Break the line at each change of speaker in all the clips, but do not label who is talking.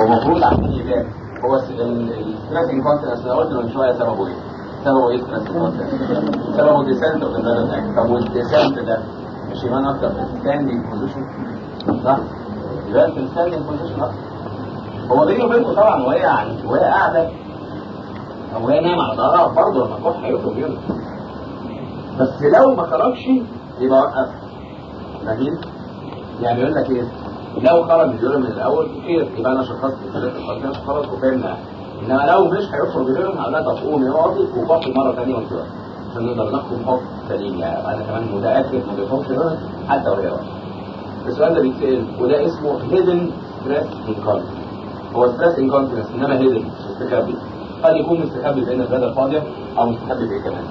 ومفروض عشان يبان هو الستريس انكونتنس انا قلت من شويه سببه ايه؟ سببه ايه ستريس انكونتنس؟ سببه ديسنت اوف ذا طب والديسنت ده مش يبان اكتر في الستاندينج بوزيشن صح؟ يبان في الستاندينج بوزيشن اكتر هو بيني وبينكم طبعا وهي عن وهي قاعده او وهي نايمه على ظهرها برضه لما تروح هيخرج يوم بس لو ما خرجش يبقى وقف فاهمين؟ يعني يقول لك ايه؟ لو خرج اليورين من الاول خير يبقى انا شخصت ثلاث الخلفيات خلاص وفهمنا انما لو مش هيخرج اليورين هقول لك طب قومي اقعدي وفقي مره ثانيه وانت عشان نقدر نحكم حكم سليم يعني انا كمان متاكد ما بيخرجش اليورين حتى وهي واقفه السؤال ده بيتسال وده اسمه هيدن ستريس انكونتنس هو ستريس انكونتنس انما هيدن مش مستخبي قد يكون مستخبي بين الغدة الفاضية او مستخبي بايه كمان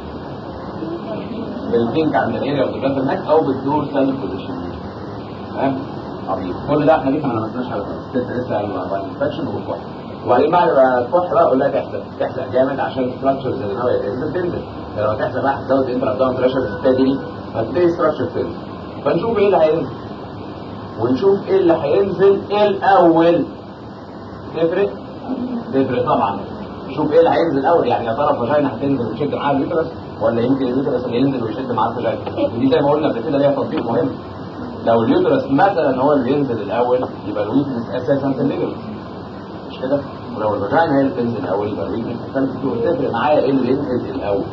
بالبينك عند الاريا اوف ذا هناك او بالدورسال بوزيشن تمام عظيم كل ده احنا لسه ما لمسناش على لسه لسه على الانفكشن والكح وبعدين بعد ما الكح بقى اقول لها تحسب تحسب جامد عشان الستراكشرز اللي ناويه تنزل تنزل لو تحسب بقى هتزود انتر ابداون بريشر ستادي هتلاقي ستراكشر تنزل فنشوف ايه اللي هينزل ونشوف ايه اللي هينزل الاول تفرق تفرق طبعا نشوف ايه اللي هينزل الاول يعني يا ترى الفاجينا هتنزل وتشد معاها اليوترس ولا يمكن اليوترس اللي ينزل ويشد معاه الفاجينا ودي زي ما قلنا قبل كده ليها تطبيق مهم لو اليوترس مثلا هو اللي بينزل الاول يبقى الويكنس اساسا في الليجمنت مش كده ولو الفاجينا هي اللي بتنزل الاول يبقى الويكنس اساسا تفرق معايا ايه اللي ينزل الاول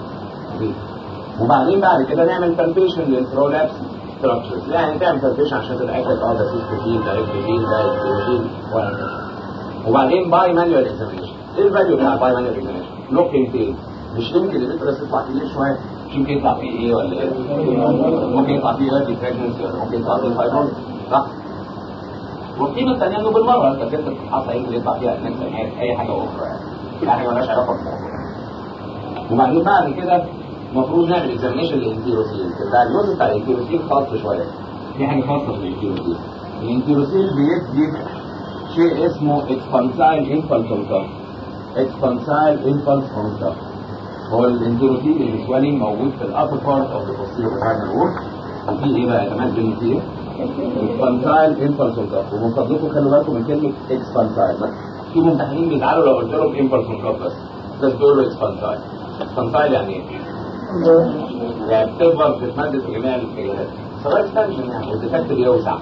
وبعدين بعد كده نعمل بالبيشن للبرولابس ستراكشرز يعني تعمل بالبيشن عشان تتاكد اه ده سيستوفيل ده ريكتوفيل ده استروفيل وهكذا وبعدين باي مانوال اكزامينشن ايه الفاليو بتاع الباي مانوال اكزامينشن لوكينج تاني مش يمكن الفيترس يطلع كبير شويه مش يمكن يطلع فيه ايه ولا ايه ممكن يطلع فيه ايرتي بريجنسي ولا ممكن يطلع فيه فايبروز صح والقيمه الثانيه انه بالمره انت كنت بتتحط يمكن يطلع فيها هناك اي حاجه اخرى يعني يعني حاجه مالهاش علاقه بالموضوع وبعدين بعد كده المفروض نعمل اكزامينشن للانتيروسيل بتاع الجزء بتاع الانتيروسيل خاص شويه في حاجه خاصه بالانتيروسيل الانتيروسيل بيدي شيء اسمه اكسبانسايل امبلس اون اكسبانسايل امبلس اون هو الانتيروتيل السوالين موجود في الابر بارت اوف ذا posterior vaginal wall وفي ايه بقى يا جماعه بين فيه اكسبانسايل امبلس اون ومن فضلكم خلوا بالكم من كلمه اكسبانسايل في ممتحنين بيزعلوا لو قلت لهم امبلس اون بس بس بيقولوا اكسبانسايل اكسبانسايل يعني ايه؟ يعني بتكبر بتتمدد في جميع الاتجاهات سواء اكستنشن يعني والديفكت بيوسع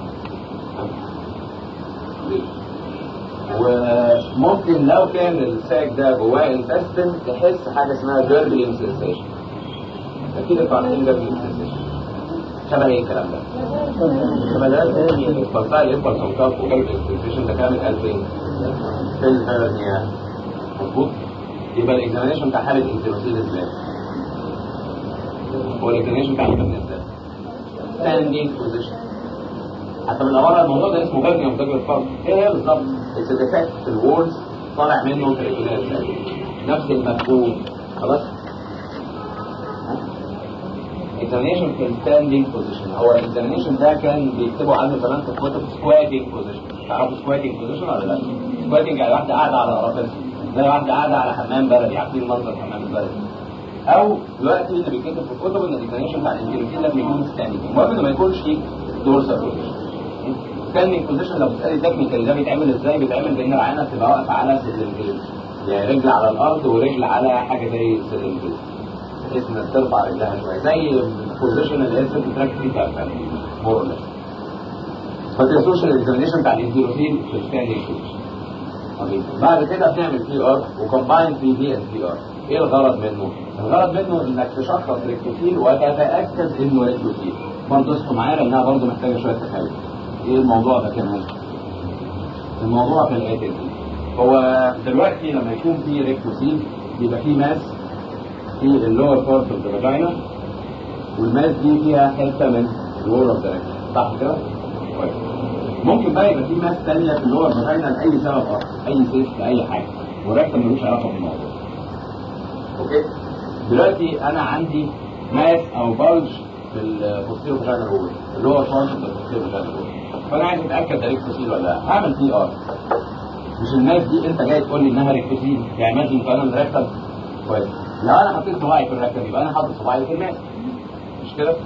وممكن لو كان الساك ده جواه انتستن تحس حاجه اسمها جيرلينج سنسيشن اكيد انتوا عارفين جيرلينج سنسيشن شبه ايه الكلام ده؟ شبه ده الفرقاء يبقى صوتات وجيرلينج سنسيشن ده كامل 2000 في الهرنيا مظبوط؟ يبقى الاكزامينشن بتاع حاله انتروسيل ازاي؟ هو الاكزامينشن بتاع الهرنيا ازاي؟ ستاندينج بوزيشن حتى من الاول الموضوع ده اسمه بني ومدجل الفرد ايه هي بالظبط اتس ديفكت في الوولز طالع منه تريتونات نفس المفهوم خلاص اكزامينشن في الستاندينج بوزيشن هو الاكزامينشن ده كان بيكتبوا عنه زمان في كتب سكواتنج بوزيشن تعرفوا سكواتنج بوزيشن ولا لا؟ سكواتنج يعني واحده قاعده على رافرس زي واحده قاعده على حمام بلدي عارفين منظر حمام البلدي او دلوقتي اللي بيتكتب في الكتب ان الاكزامينشن بتاع الانتيروسين لازم يكون ستاندينج المهم انه ما يكونش دورسال بوزيشن ستاندينج بوزيشن لو بتسالي تكنيكال ده بيتعمل ازاي بيتعمل بان العينه بتبقى واقفه على سلمتين يعني رجل على الارض ورجل على حاجه زي سلمتين بحيث انك ترفع رجلها شويه زي البوزيشن اللي هي بتترك فيه بتاعتها مور ما تنسوش الاكزامينشن بتاع الانتيروسين في الستاندينج بوزيشن بعد كده بنعمل بي ار وكومباين بي بي ان بي ار ايه الغرض منه؟ الغرض منه انك تشخص ريكتوفيل وتتاكد انه ريكتوفيل برضه اصحوا معايا لانها برضه محتاجه شويه تخيل ايه الموضوع ده كمان الموضوع في الاتي هو دلوقتي لما يكون في ريكتوسيل بيبقى في ماس في اللور بارت اوف ذا فاجينا والماس دي فيها حته من الور اوف ذا صح كده؟ كويس ممكن بقى يبقى في ماس ثانيه في اللور فاجينا لاي سبب اخر اي سيست لاي حاجه والريكتم ملوش علاقه بالموضوع اوكي دلوقتي انا عندي ماس او بلج في البوستيرو فاجينا وول اللي هو بارت اوف البوستيرو فاجينا وول فانا عايز اتاكد ده ريكتوسيل ولا لا هعمل بي ار مش الناس دي انت جاي تقول لي انها ريكتوسيل يعني ماشي فانا مركب كويس لو انا حطيت صباعي في الركب يبقى انا حاطط صباعي في الماس مش كده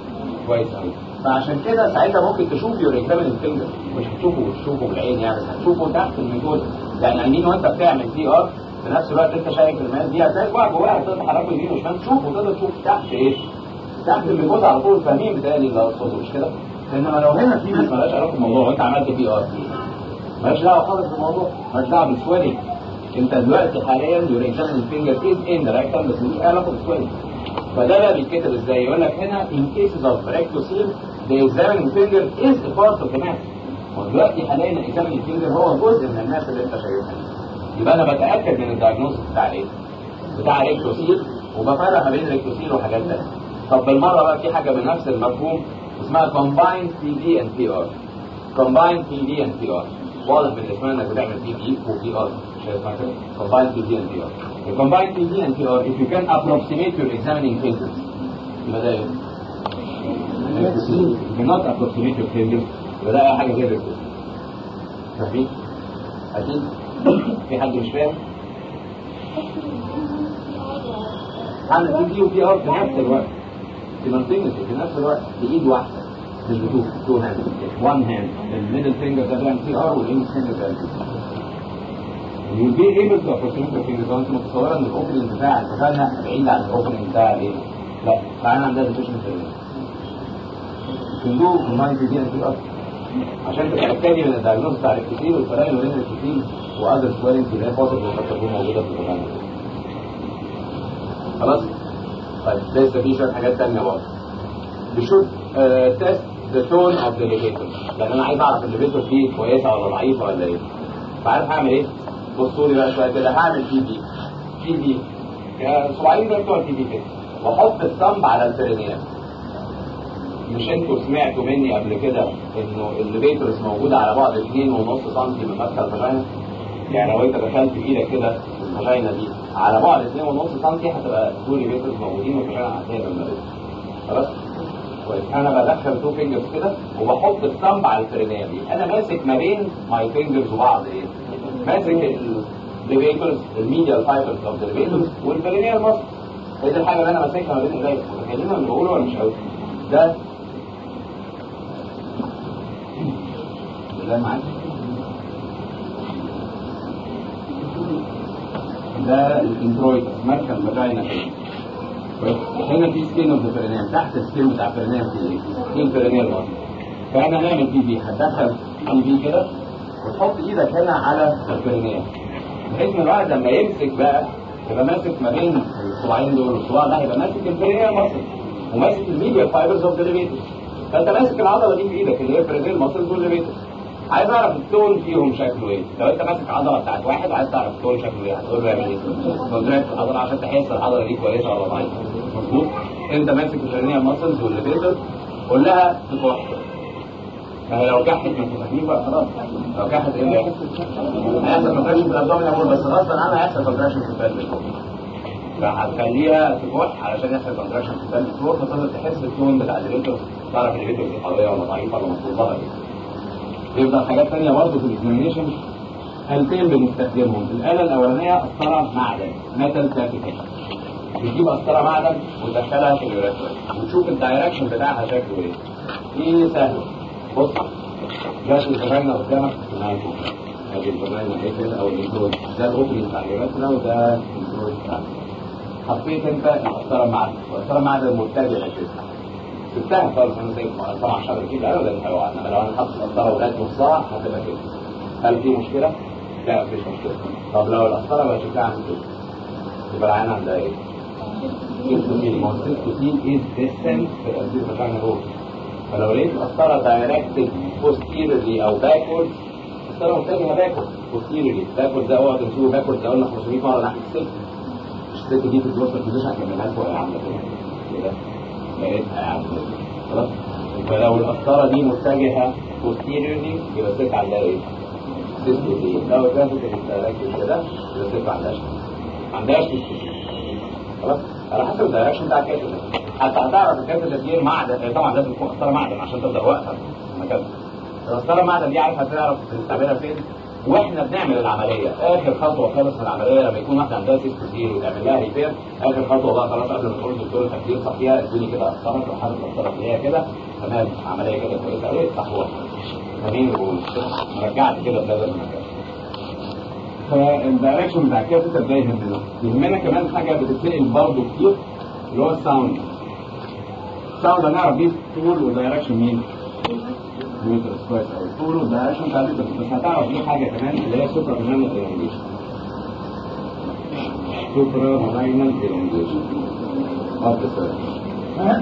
كويس قوي فعشان كده ساعتها ممكن تشوف يور اكزاميننج فينجر مش هتشوفه وتشوفه بالعين يعني بس هتشوفه تحت الميثود يعني عينين وانت بتعمل دي ار في نفس الوقت انت شايف الماس دي هتلاقي واحد واحد تتحرك يمين وشمال تشوفه تقدر تشوف تحت ايه تحت الميثود على طول فاهمين بتهيألي اللي اقصده مش كده؟ انما لو هنا في ناس مالهاش علاقه بالموضوع وانت عملت دي ار مالهاش دعوه خالص بالموضوع مالهاش دعوه بالسويلنج انت دلوقتي حاليا يور اكزاميننج فينجر از ان رايكتم بس ملوش علاقه بالسويلنج فده بقى بيتكتب ازاي يقول لك هنا in cases of rectocele the examining finger is a part of the map ودلوقتي حاليا examining finger هو جزء من الناس اللي انت شايفها يبقى انا بتاكد من الدايجنوستس بتاع ايه؟ بتاع ريكتوسيل وبفرق ما بين ريكتوسيل وحاجات ثانيه طب بالمره بقى في حاجه بنفس المفهوم اسمها combined PD and PR combined PD and PR واضح بالنسبه انك بتعمل بي دي وبي ار مش اسمها كده combined PD and PR The combined PD and PR if you can approximate your examining fingers يبقى ده ايه؟ you cannot approximate your fingers يبقى ده اي حاجه غير الكتب فاهمين؟ اكيد في حد مش فاهم؟ عندك بي دي وبي ار في نفس الوقت simultaneously في نفس الوقت بايد واحده مش بتو تو هاند وان هاند الميدل فينجر ده بيعمل بي ار والاند فينجر بيعمل بي You'll be able to approximate your fingers وانت متصوره ان الاوبننج بتاع اتفقنا بعيد عن الاوبننج بتاع ايه؟ لا فانا عندها ديفيشن في كندو كومباين بي دي ان بي ار عشان تتاكدي من الدايجنوز بتاع الكتير والفرق ما بين الكتير واذر سويلنج اللي هي فاضل وقد تكون موجوده في الغنم خلاص؟ طيب لسه في شويه حاجات ثانيه برضه بشوف تيست ذا تون اوف ذا ليفيتور لان انا عايز اعرف الليفيتور دي كويسه ولا ضعيفه ولا ايه فعارف هعمل ايه؟ بصوا لي بقى شويه كده هعمل تي بي تي بي صباعين زي بتوع التي بي كده واحط الثمب على البرينيال مش انتوا سمعتوا مني قبل كده انه الليفيتورز موجوده على بعد 2.5 سم من مدخل الفاجينا يعني لو انت دخلت ايدك كده في الفاجينا دي على بعد 2.5 سم هتبقى تو ليفيتورز موجودين والفاجينا عندها من خلاص كويس انا بدخل تو فينجرز كده وبحط الثمب على البرينيال دي انا ماسك ما بين ماي فينجرز وبعض ايه ماسك الليفيتورز الميديال فايبرز اوف ذا ليفيتورز والبرينيال ماسك هي دي الحاجه اللي انا ماسكها ما بين ايديا متخيلين اللي بقوله ولا مش قوي ده ده معاك ده الانترويد مركز فاجينا كده هنا في سكين اوف ذا بيرينيال تحت السكين بتاع البيرينيال في ايه؟ في البيرينيال ماسك فاحنا هنعمل بي بي هتدخل بي بي كده وتحط ايدك هنا على البرينيال بحيث ان الواحد لما يمسك بقى يبقى ماسك ما بين الصباعين دول والصباع ده هيبقى ماسك البرينيال ماسل وماسك الميديا فايبرز اوف ذا ليفيتورز فانت ماسك العضله دي في ايدك اللي هي البرينيال ماسل دول ليفيتورز عايز اعرف التون فيهم شكله ايه لو انت ماسك عضله بتاعت واحد وعايز تعرف التون شكله ايه هتقول له اعمل ايه كونتراكت العضله عشان تحس العضله دي كويسه ولا ضعيفه مظبوط انت ماسك البرينيال ماسلز والليفيتورز قول لها تكح فهي لو كحت ما تفهمين بقى خلاص لو كحت ايه اللي هيحصل؟ هيحصل كونتراكشن في الابدومين اقول بس غصبا عنها هيحصل كونتراكشن في البلد فهتخليها تكح علشان يحصل كونتراكشن في البلد فوق فتقدر تحس التون بتاع الليفيتور تعرف الليفيتور دي قويه ولا ضعيفه ولا مطلوبه ايه يفضل حاجات ثانيه برضه في الاكزامينيشن آلتين بنستخدمهم الآلة الأولانية قسطرة معدن ميتال بلاتيفيكيشن بتجيب قسطرة معدن وتدخلها في اليوريثرا وتشوف الدايركشن بتاعها شكله ايه دي سهلة بص جات الفاجينا قدامك معاكم ادي الفاجينا اهي كده او الانترويد ده الاوبننج بتاع اليوريثرا وده الانترويد بتاعك حطيت انت القسطرة معدن القسطرة معدن متجهة كده سبتها خالص انا زي طبعا شهر كده لا ولا هيقع انما لو انا حاطط القسطرة ولاد نصها هتبقى كده هل في مشكلة؟ لا مفيش مشكلة طب لو القسطرة بقى شكلها عامل كده يبقى العين عندها ايه؟ سيستوسين ما هو السيستوسين از ديستنت في الانتير فاجينا رول فلو لقيت القسطرة دايركتد posteriorly او باكورد القسطرة متجهة باكورد posteriorly باكورد ده اوعى تنسوه باكورد ده قلنا 500 مرة ناحية الست مش الست دي في الدوسر بوزيشن هكملها لكم يا عاملة كده كده لقيتها يا عم خلاص فلو القسطرة دي متجهة posteriorly يبقى الست عندها ايه؟ سيستوسين لو كانت الدايركتد كده يبقى الست ما عندهاش ما عندهاش سيستوسين خلاص على حسب الدايركشن بتاع الكاتب حتى هتعرف الكاتب دي معدن طبعا لازم تكون قسطره معدن عشان تقدر واقفه في المكان القسطره معدن دي عارف هتعرف تستعملها فين واحنا بنعمل العمليه اخر خطوه خالص في العمليه لما يكون واحده عندها سيست كتير وتعمل لها ريبير اخر خطوه بقى خلاص قبل ما تقول الدكتور التخدير صحيها ادوني كده قسطره لو حابب قسطره اللي هي كده تمام عمليه كده كويسه قوي افتحوها تمام ورجعت كده بلاد المكان فالدايركشن بتاع الكاتيتر ده يهمنا يهمنا كمان حاجه بتتسال برضه كتير اللي هو الساوند الساوند هنعرف دي طول ودايركشن مين؟ ميترس كويس قوي طول ودايركشن بتاع الميترس بس هتعرف دي حاجه كمان اللي هي سوبرا فينال ايرونجيشن سوبرا فينال ايرونجيشن اوف ذا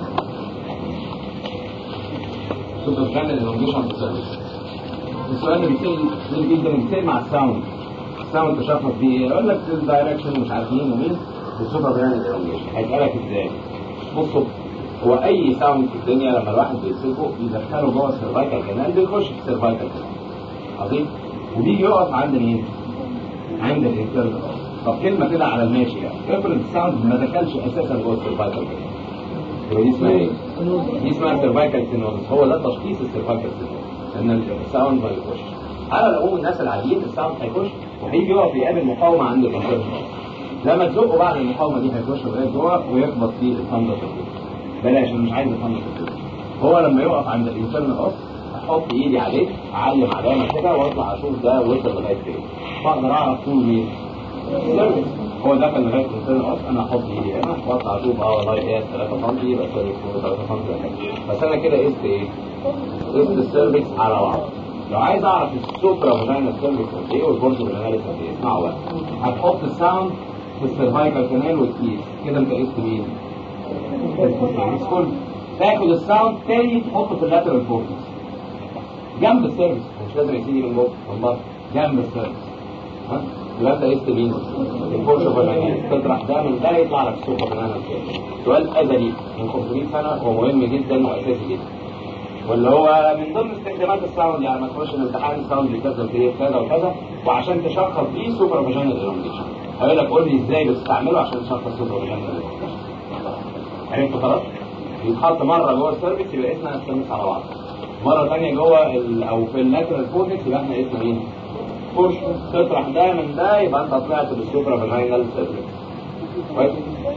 سوبرا فينال ايرونجيشن اوف ذا السؤال اللي بيتسال كتير جدا بيتسال مع الساوند الساوند تشخص بيه ايه؟ يقول لك الدايركشن مش عارف مين ومين والسوبر فينال ايرونجيشن هيسالك ازاي؟ بصوا هو اي ساوند في الدنيا لما الواحد بيمسكه بيدخله جوه السيرفايكال كانال بيخش في السيرفايكال كانال عظيم وبيجي يقف عند مين؟ عند الانترنال طب كلمه كده على الماشي يعني افرض الساوند ما دخلش اساسا جوه السيرفايكال كانال يبقى دي اسمها ايه؟ دي اسمها سيرفايكال سينوزس هو ده تشخيص السيرفايكال سينوزس ان الساوند ما يخش على العموم الناس العاديين الساوند هيخش وهيجي يقف يقابل مقاومه عند الانترنال لما تزقه بعد المقاومه دي هيخش لغايه جوه ويخبط في الفندق بلاش انا مش عايز افهم هو لما يقف عند الانترنال اوس احط ايدي عليه اعلم علامه كده واطلع اشوف ده وصل لغايه فين فاقدر اعرف طول مين هو دخل لغايه الانترنال اوس انا احط ايدي هنا واطلع اشوف اه والله ايه 3 سم يبقى سوري 3 سم بس انا كده قست ايه؟ قست السيرفكس على بعض لو عايز اعرف السوبرا فاجينال سيرفكس قد ايه والبورتو فاجينال قد ايه اسمعوا بقى هتحط الساوند في السيرفايكال كانال وتقيس كده انت قست مين؟ كله تاخد الساوند تاني تحطه في اللاترال فوركس جنب السيرفس مش لازم يجي من جوه من بره جنب السيرفس ها يبقى انت قست مين؟ الفورش فاجينال تطرح ده من ده يطلع لك السوبر فاجينال سؤال ازلي من 500 سنه ومهم جدا واساسي جدا واللي هو من ضمن استخدامات الساوند يعني ما تخش الامتحان الساوند بيستخدم في كذا وكذا وعشان تشخص بيه سوبر فاجينال ايرونجيشن هقول لك قول لي ازاي بتستعمله عشان تشخص سوبر فاجينال ايرونجيشن عرفت خلاص؟ يتحط مره جوه السيرفكس يبقى اسمها السيرفكس على بعض مره ثانيه جوه ال... او في اللاترال فوركس يبقى احنا اسمه مين؟ بوش تطرح ده من ده يبقى انت طلعت بالسوبرا فاجينال سيرفكس كويس؟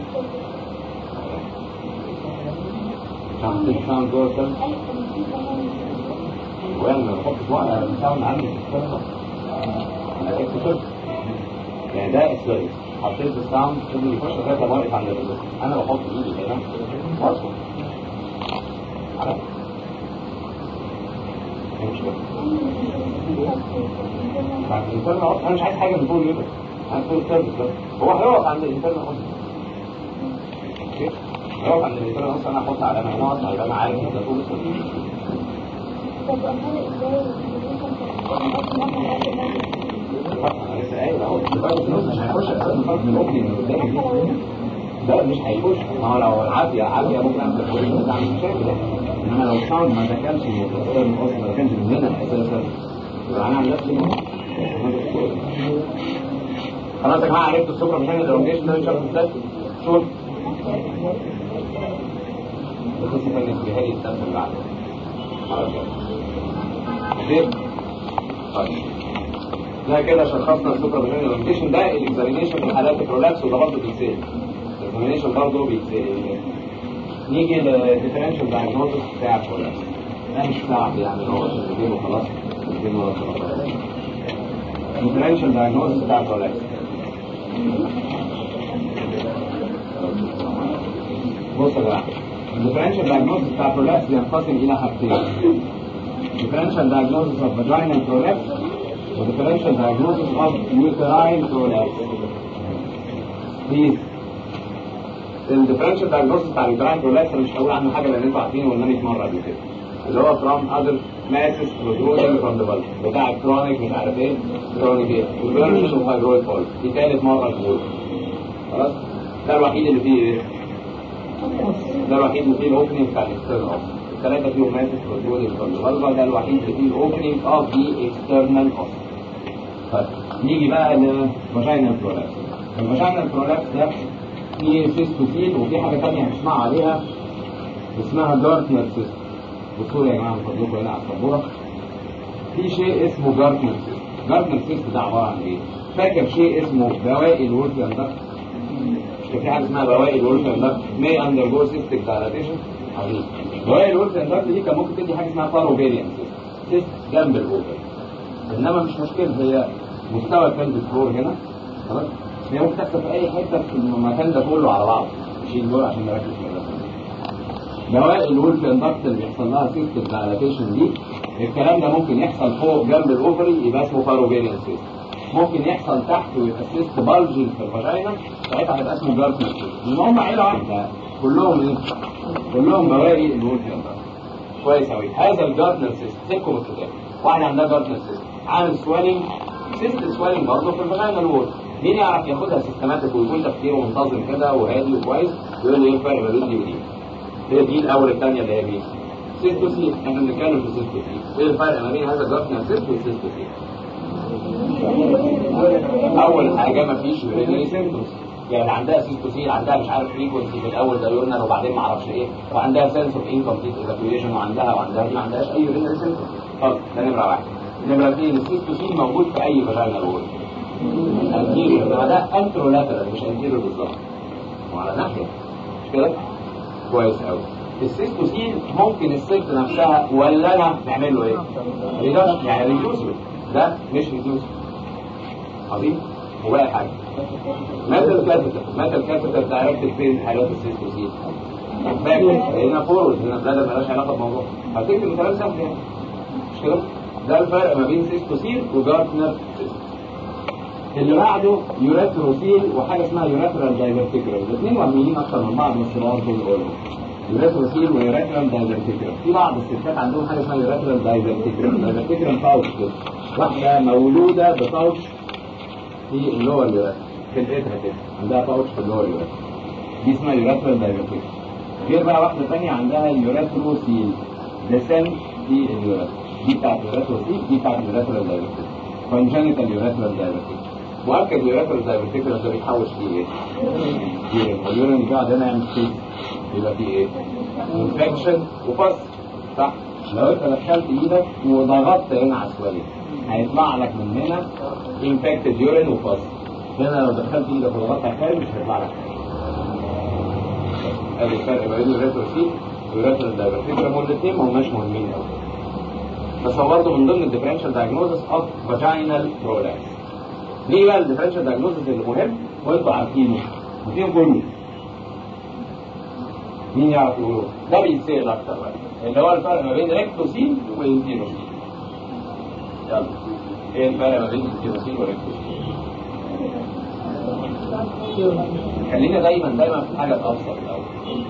شخص الساوند جوه السيرفكس وانا ما بحطش وقت على الساوند عندي في السيرفكس انا اكتشفت يعني ده السيرفكس حطيت الساوند اللي يخش لغايه لما واقف عند الريزستور انا بحط ايدي هنا واصل على مش بعد الانترنال اصلا انا مش عايز حاجه من طول يبقى عايز طول السيرفيس بس هو هيقف عند الانترنال اصلا هيقف عند الانترنال اصلا انا احط علامه هنا اصلا يبقى انا عارف ان ده طول السيرفيس ده مش هيخش ما هو لو العافيه عافيه ممكن اعمل بس اعمل مشاكل انما لو الساوند ما دخلش من اصلا ما كانش من هنا اساسا يبقى انا عامل نفسي خلاص يا جماعه عرفت السوبر مش الاورجيشن ده شرط ازاي شوف القصه كانت في هذه السنه اللي بعدها خلاص طيب ده كده شخصنا السوبر فيجن الاورجيشن ده الاكزامينيشن في حالات البرولابس وده برضه بيتسال الاكزامينيشن برضه بيتسال نيجي للديفرنشال دايجنوستس بتاع البرولابس ده مش صعب يعني هو شغالين وخلاص الديفرنشال دايجنوستس بتاع البرولابس بصوا يا جماعه الديفرنشال دايجنوستس بتاع البرولابس بينقسم الى حاجتين differential diagnosis of vaginal prolapse و differential diagnosis of uterine prolapse. Please. الديفرنشال diagnosis بتاع اليوتراين prolapse انا مش هقول عنه حاجه لان انتوا عارفينه وان انا مره قبل كده. اللي هو from other masses protruding from the body بتاع الكرونيك مش عارف ايه كرونيك ايه والبرانشيش وفايبرويد فول دي ثالث مره نقول خلاص ده الوحيد اللي فيه ايه؟ ده الوحيد اللي فيه الاوبننج بتاع الاكسترنال الثلاثة فيهم ماسك protruding from the vulva ده الوحيد اللي فيه الاوبننج اوف the external os طيب نيجي بقى للفاجينال برولابس الفاجينال برولابس ده فيه سيستوسيل وفي حاجة تانية هنسمع عليها اسمها جارتنر سيستم بصوا يا جماعة من فضلكم هنا على السبورة في شيء اسمه جارتنر سيستم جاردنر سيست ده عباره عن ايه؟ فاكر شيء اسمه بوائل وولفيان داكت مش كان في حاجه اسمها بوائل وولفيان داكت may undergo cystic dilatation عظيم بوائل وولفيان داكت دي كان ممكن تدي حاجه اسمها باروفيريان سيست سيست جنب الاوفر انما مش مشكله هي مستوى البلد فلور هنا خلاص هي ممكن تحصل في اي حته في المكان ده كله على بعض نشيل دول عشان نركز في الرسم بواقي الولف اندكت اللي بيحصل لها سيست دايلاتيشن دي الكلام ده ممكن يحصل فوق جنب الاوفري يبقى اسمه باروفيريان سيست ممكن يحصل تحت ويبقى سيست بالجز في الفاجينا ساعتها هيبقى اسمه جارتنر سيست لان هم عيله واحده كلهم ايه؟ كلهم بواقي الولف اندكت كويس قوي هذا الجارتنر سيست سيبكم من الكتاب واحد عندها جارتنر سيست عامل سوالينج سيست سوالينج برضه في الفاجينا الوول مين يعرف ياخدها سيستماتيك ويكون تفكيره منتظم كده وهادي وكويس يقول لي ايه الفرق ما بين دي ودي هي دي الاول الثانيه اللي هي مين سيستوسين احنا بنتكلم في سيستوسين ايه الفرق ما بين هذا الجارتنر سيست والسيستوسين اول حاجه ما فيش يورينري سيمبتومز يعني عندها سيستوسين عندها مش عارف فريكونسي في الاول ده يورينر وبعدين ما اعرفش ايه وعندها سنس اوف انكمبليت ايفاكيويشن وعندها وعندها دي ما عندهاش اي يورينري سيمبتومز خلاص ده نمره واحد نمره اثنين السيستوسين موجود في اي فاجينا وول انتيريور انما ده انترولاترال مش انتيريور بالظبط وعلى ناحيه مش كده كويس قوي السيستوسين ممكن الست نفسها ولا انا نعمل له ايه؟ ريدكشن يعني ريديوس ده مش ريديوس عظيم وباقي حاجه ماتل كاتيتر ماتل كاتيتر دايركت فين حالات السيستوسين باك هنا فورورد هنا بلادر مالهاش علاقه بموضوع هتكتب الكلام سهل يعني مش كده؟ ده الفرق ما بين سيستوسين وجارتنر سيستوسين اللي بعده يوراتروسيل وحاجه اسمها يوراترال دايفرتيكرال الاثنين وهميين اكتر من بعض بس برضه نقولهم يوراتروسيل ويوراترال دايفرتيكرال في بعض الستات عندهم حاجه اسمها يوراترال دايفرتيكرال دايفرتيكرال باوتش كده واحده مولوده بباوتش في اللور يوراتر في الاترا كده عندها باوتش في اللور يوراتر دي اسمها يوراترال دايفرتيكرال غير بقى واحده ثانيه عندها يوراتروسيل ديسنت في اليوراتر دي بتاعت يوراتروسيل دي بتاعت يوراترال دايفرتيكرال كونجنتال يوراترال دايفرتيكرال مؤكد يوراترال دايفرتيكرال ده بيتحوش فيه ايه؟ يورين واليورين اللي قاعد هنا يعمل فيه يبقى فيه ايه؟ انفكشن وفص صح؟ لو انت دخلت ايدك وضغطت هنا على السوالين هيطلع لك من هنا انفكتد يورين وفص هنا لو دخلت ايدك وضغطت على الخارج مش هيطلع لك ادي الفرق ما بين الريتروسيل والريتروسيل دايفرتيكرال والاثنين ما هماش مهمين قوي بس هو برضه من ضمن الديفرنشال دايجنوزس اوف فاجينال برولابس ليه بقى الديفرنشال دايجنوزس اللي مهم وانتوا عارفينه وفيهم كله مين يعرف يقوله ده بيتسال اكتر بقى اللي هو الفرق ما بين ريكتوسين والانتيروسين يلا ايه الفرق ما بين الانتيروسين والريكتوسين خلينا دايما دايما في حاجه ابسط الاول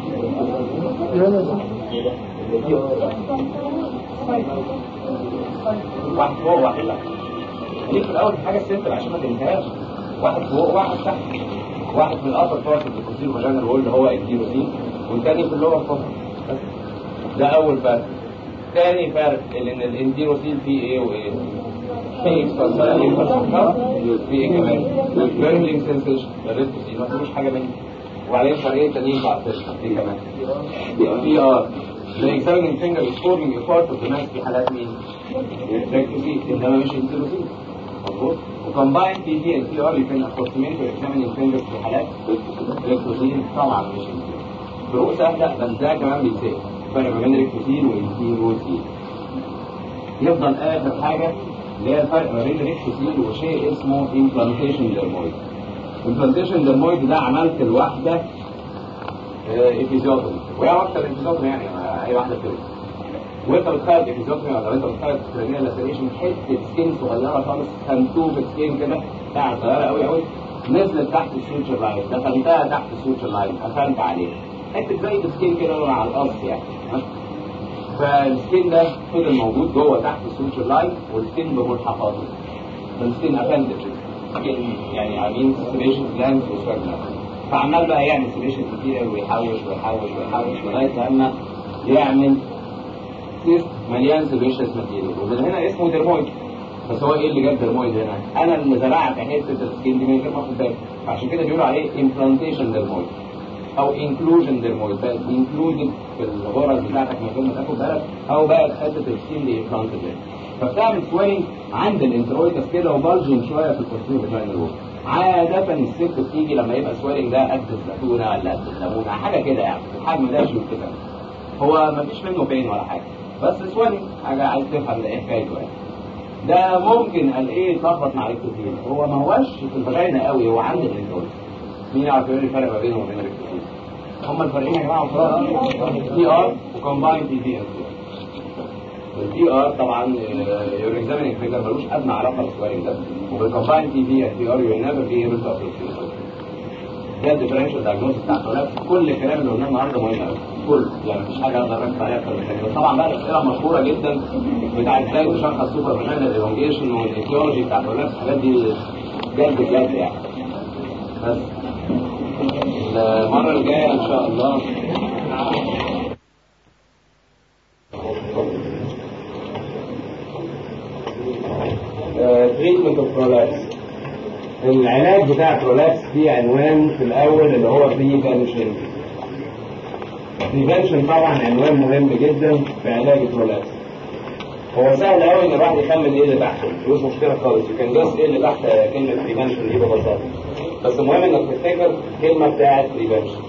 واحد فوق واحد تحت دي في الاول حاجه سيمبل عشان ما تنتهاش واحد فوق واحد تحت واحد في الابر بارت اوف الكونسيل فاجينال وول اللي هو الكيروسين والتاني في اللور بارت ده اول فرق تاني فرق ان الانتيروسين فيه ايه وايه في اكسبانسيون في ايه كمان بيرنينج سنسيشن الريتوسين ما فيهوش حاجه منه وبعدين فرقين تانيين بعد في كمان في ار The examining finger is forming a part of the mass في حالات مين؟ الريكتوسين انما مش الانتيروسين مظبوط وكومباين بي دي ان تي ار يمكن approximate to examining fingers في حالات الريكتوسين طبعا مش الانتيروسين فروق سهله بس ده كمان بيتسال الفرق ما بين الريكتوسين والانتيروسين يفضل اخر حاجه اللي هي الفرق ما بين الريكتوسين وشيء اسمه implantation dermoid implantation dermoid ده عملت الواحده ابيزيوتومي وهي اكتر ابيزيوتومي يعني اي واحده كده وانت بتخيل ابيزيوتومي ولا انت بتخيل كرينيال لاسيريشن حته سكين صغيره خالص خنتوفه سكين كده بتاع صغيره قوي قوي نزلت تحت السوتشر لاين دخلتها تحت السوتشر لاين قفلت عليه حته زي سكين كده على القص يعني فالسكين ده فضل موجود جوه تحت السوتشر لاين والسكين بملحقاته السكين ابندج سكين يعني عاملين سيريشن جلاند وسواجنا فعمال بقى يعمل سيريشن كتير ويحوش ويحوش ويحوش لغايه لما يعمل سيست مليان سيريشنز ماتيريال ومن هنا اسمه درمويد بس هو ايه اللي جاب درمويد هنا؟ انا اللي زرعت حته السكين دي من غير ما اخد بالي عشان كده بيقولوا عليه امبلانتيشن درمويد او انكلوجن درمويد بقت انكلودد في الغرز بتاعتك من غير ما تاخد بالك او بقت حته السكين دي امبلانتد فبتعمل سويلنج عند الانترويتس كده وبالجنج شويه في الكورتين فاجينال وول عادة الست بتيجي لما يبقى السويلنج ده قد الزيتونة ولا قد الليمونة حاجة كده يعني الحجم ده شوف كده هو مفيش منه بين ولا حاجة بس سويلنج حاجة عايز تفهم ده ايه حكايته يعني ده ممكن قال ايه يتلخبط مع الكتير هو ما هوش في الفاجينا قوي هو عند الانترويتس مين يعرف يقول لي الفرق ما بينهم وبين الكتير هما الفرقين يا جماعة وفرق تي ار وكومباين تي تي ار التي ار طبعا يور اكزامينج فيجر ملوش ادنى علاقه بالسويلنج ده وبالكومباين تي في التي ار يو نيفر بي ايبل تو ده الديفرنشال دايجنوز بتاعته لا كل الكلام اللي قلناه النهارده مهم قوي كل يعني مفيش حاجه اقدر اركز عليها اكتر من كده طبعا بقى الاسئله المشهوره جدا بتاعت ازاي تشخص سوبر فينال ايلونجيشن والايتيولوجي بتاعت الولاد الحاجات دي جد بجد يعني بس المره الجايه ان شاء الله تريتمنت اوف برولابس العلاج بتاع برولابس فيه عنوان في الاول اللي هو بريفنشن بريفنشن طبعا عنوان مهم جدا في علاج البرولابس هو سهل قوي ان الواحد يخمن ايه اللي تحته مش مشكله خالص كان جاست ايه اللي تحت كلمه بريفنشن دي ببساطه بس المهم انك تفتكر الكلمه بتاعت بريفنشن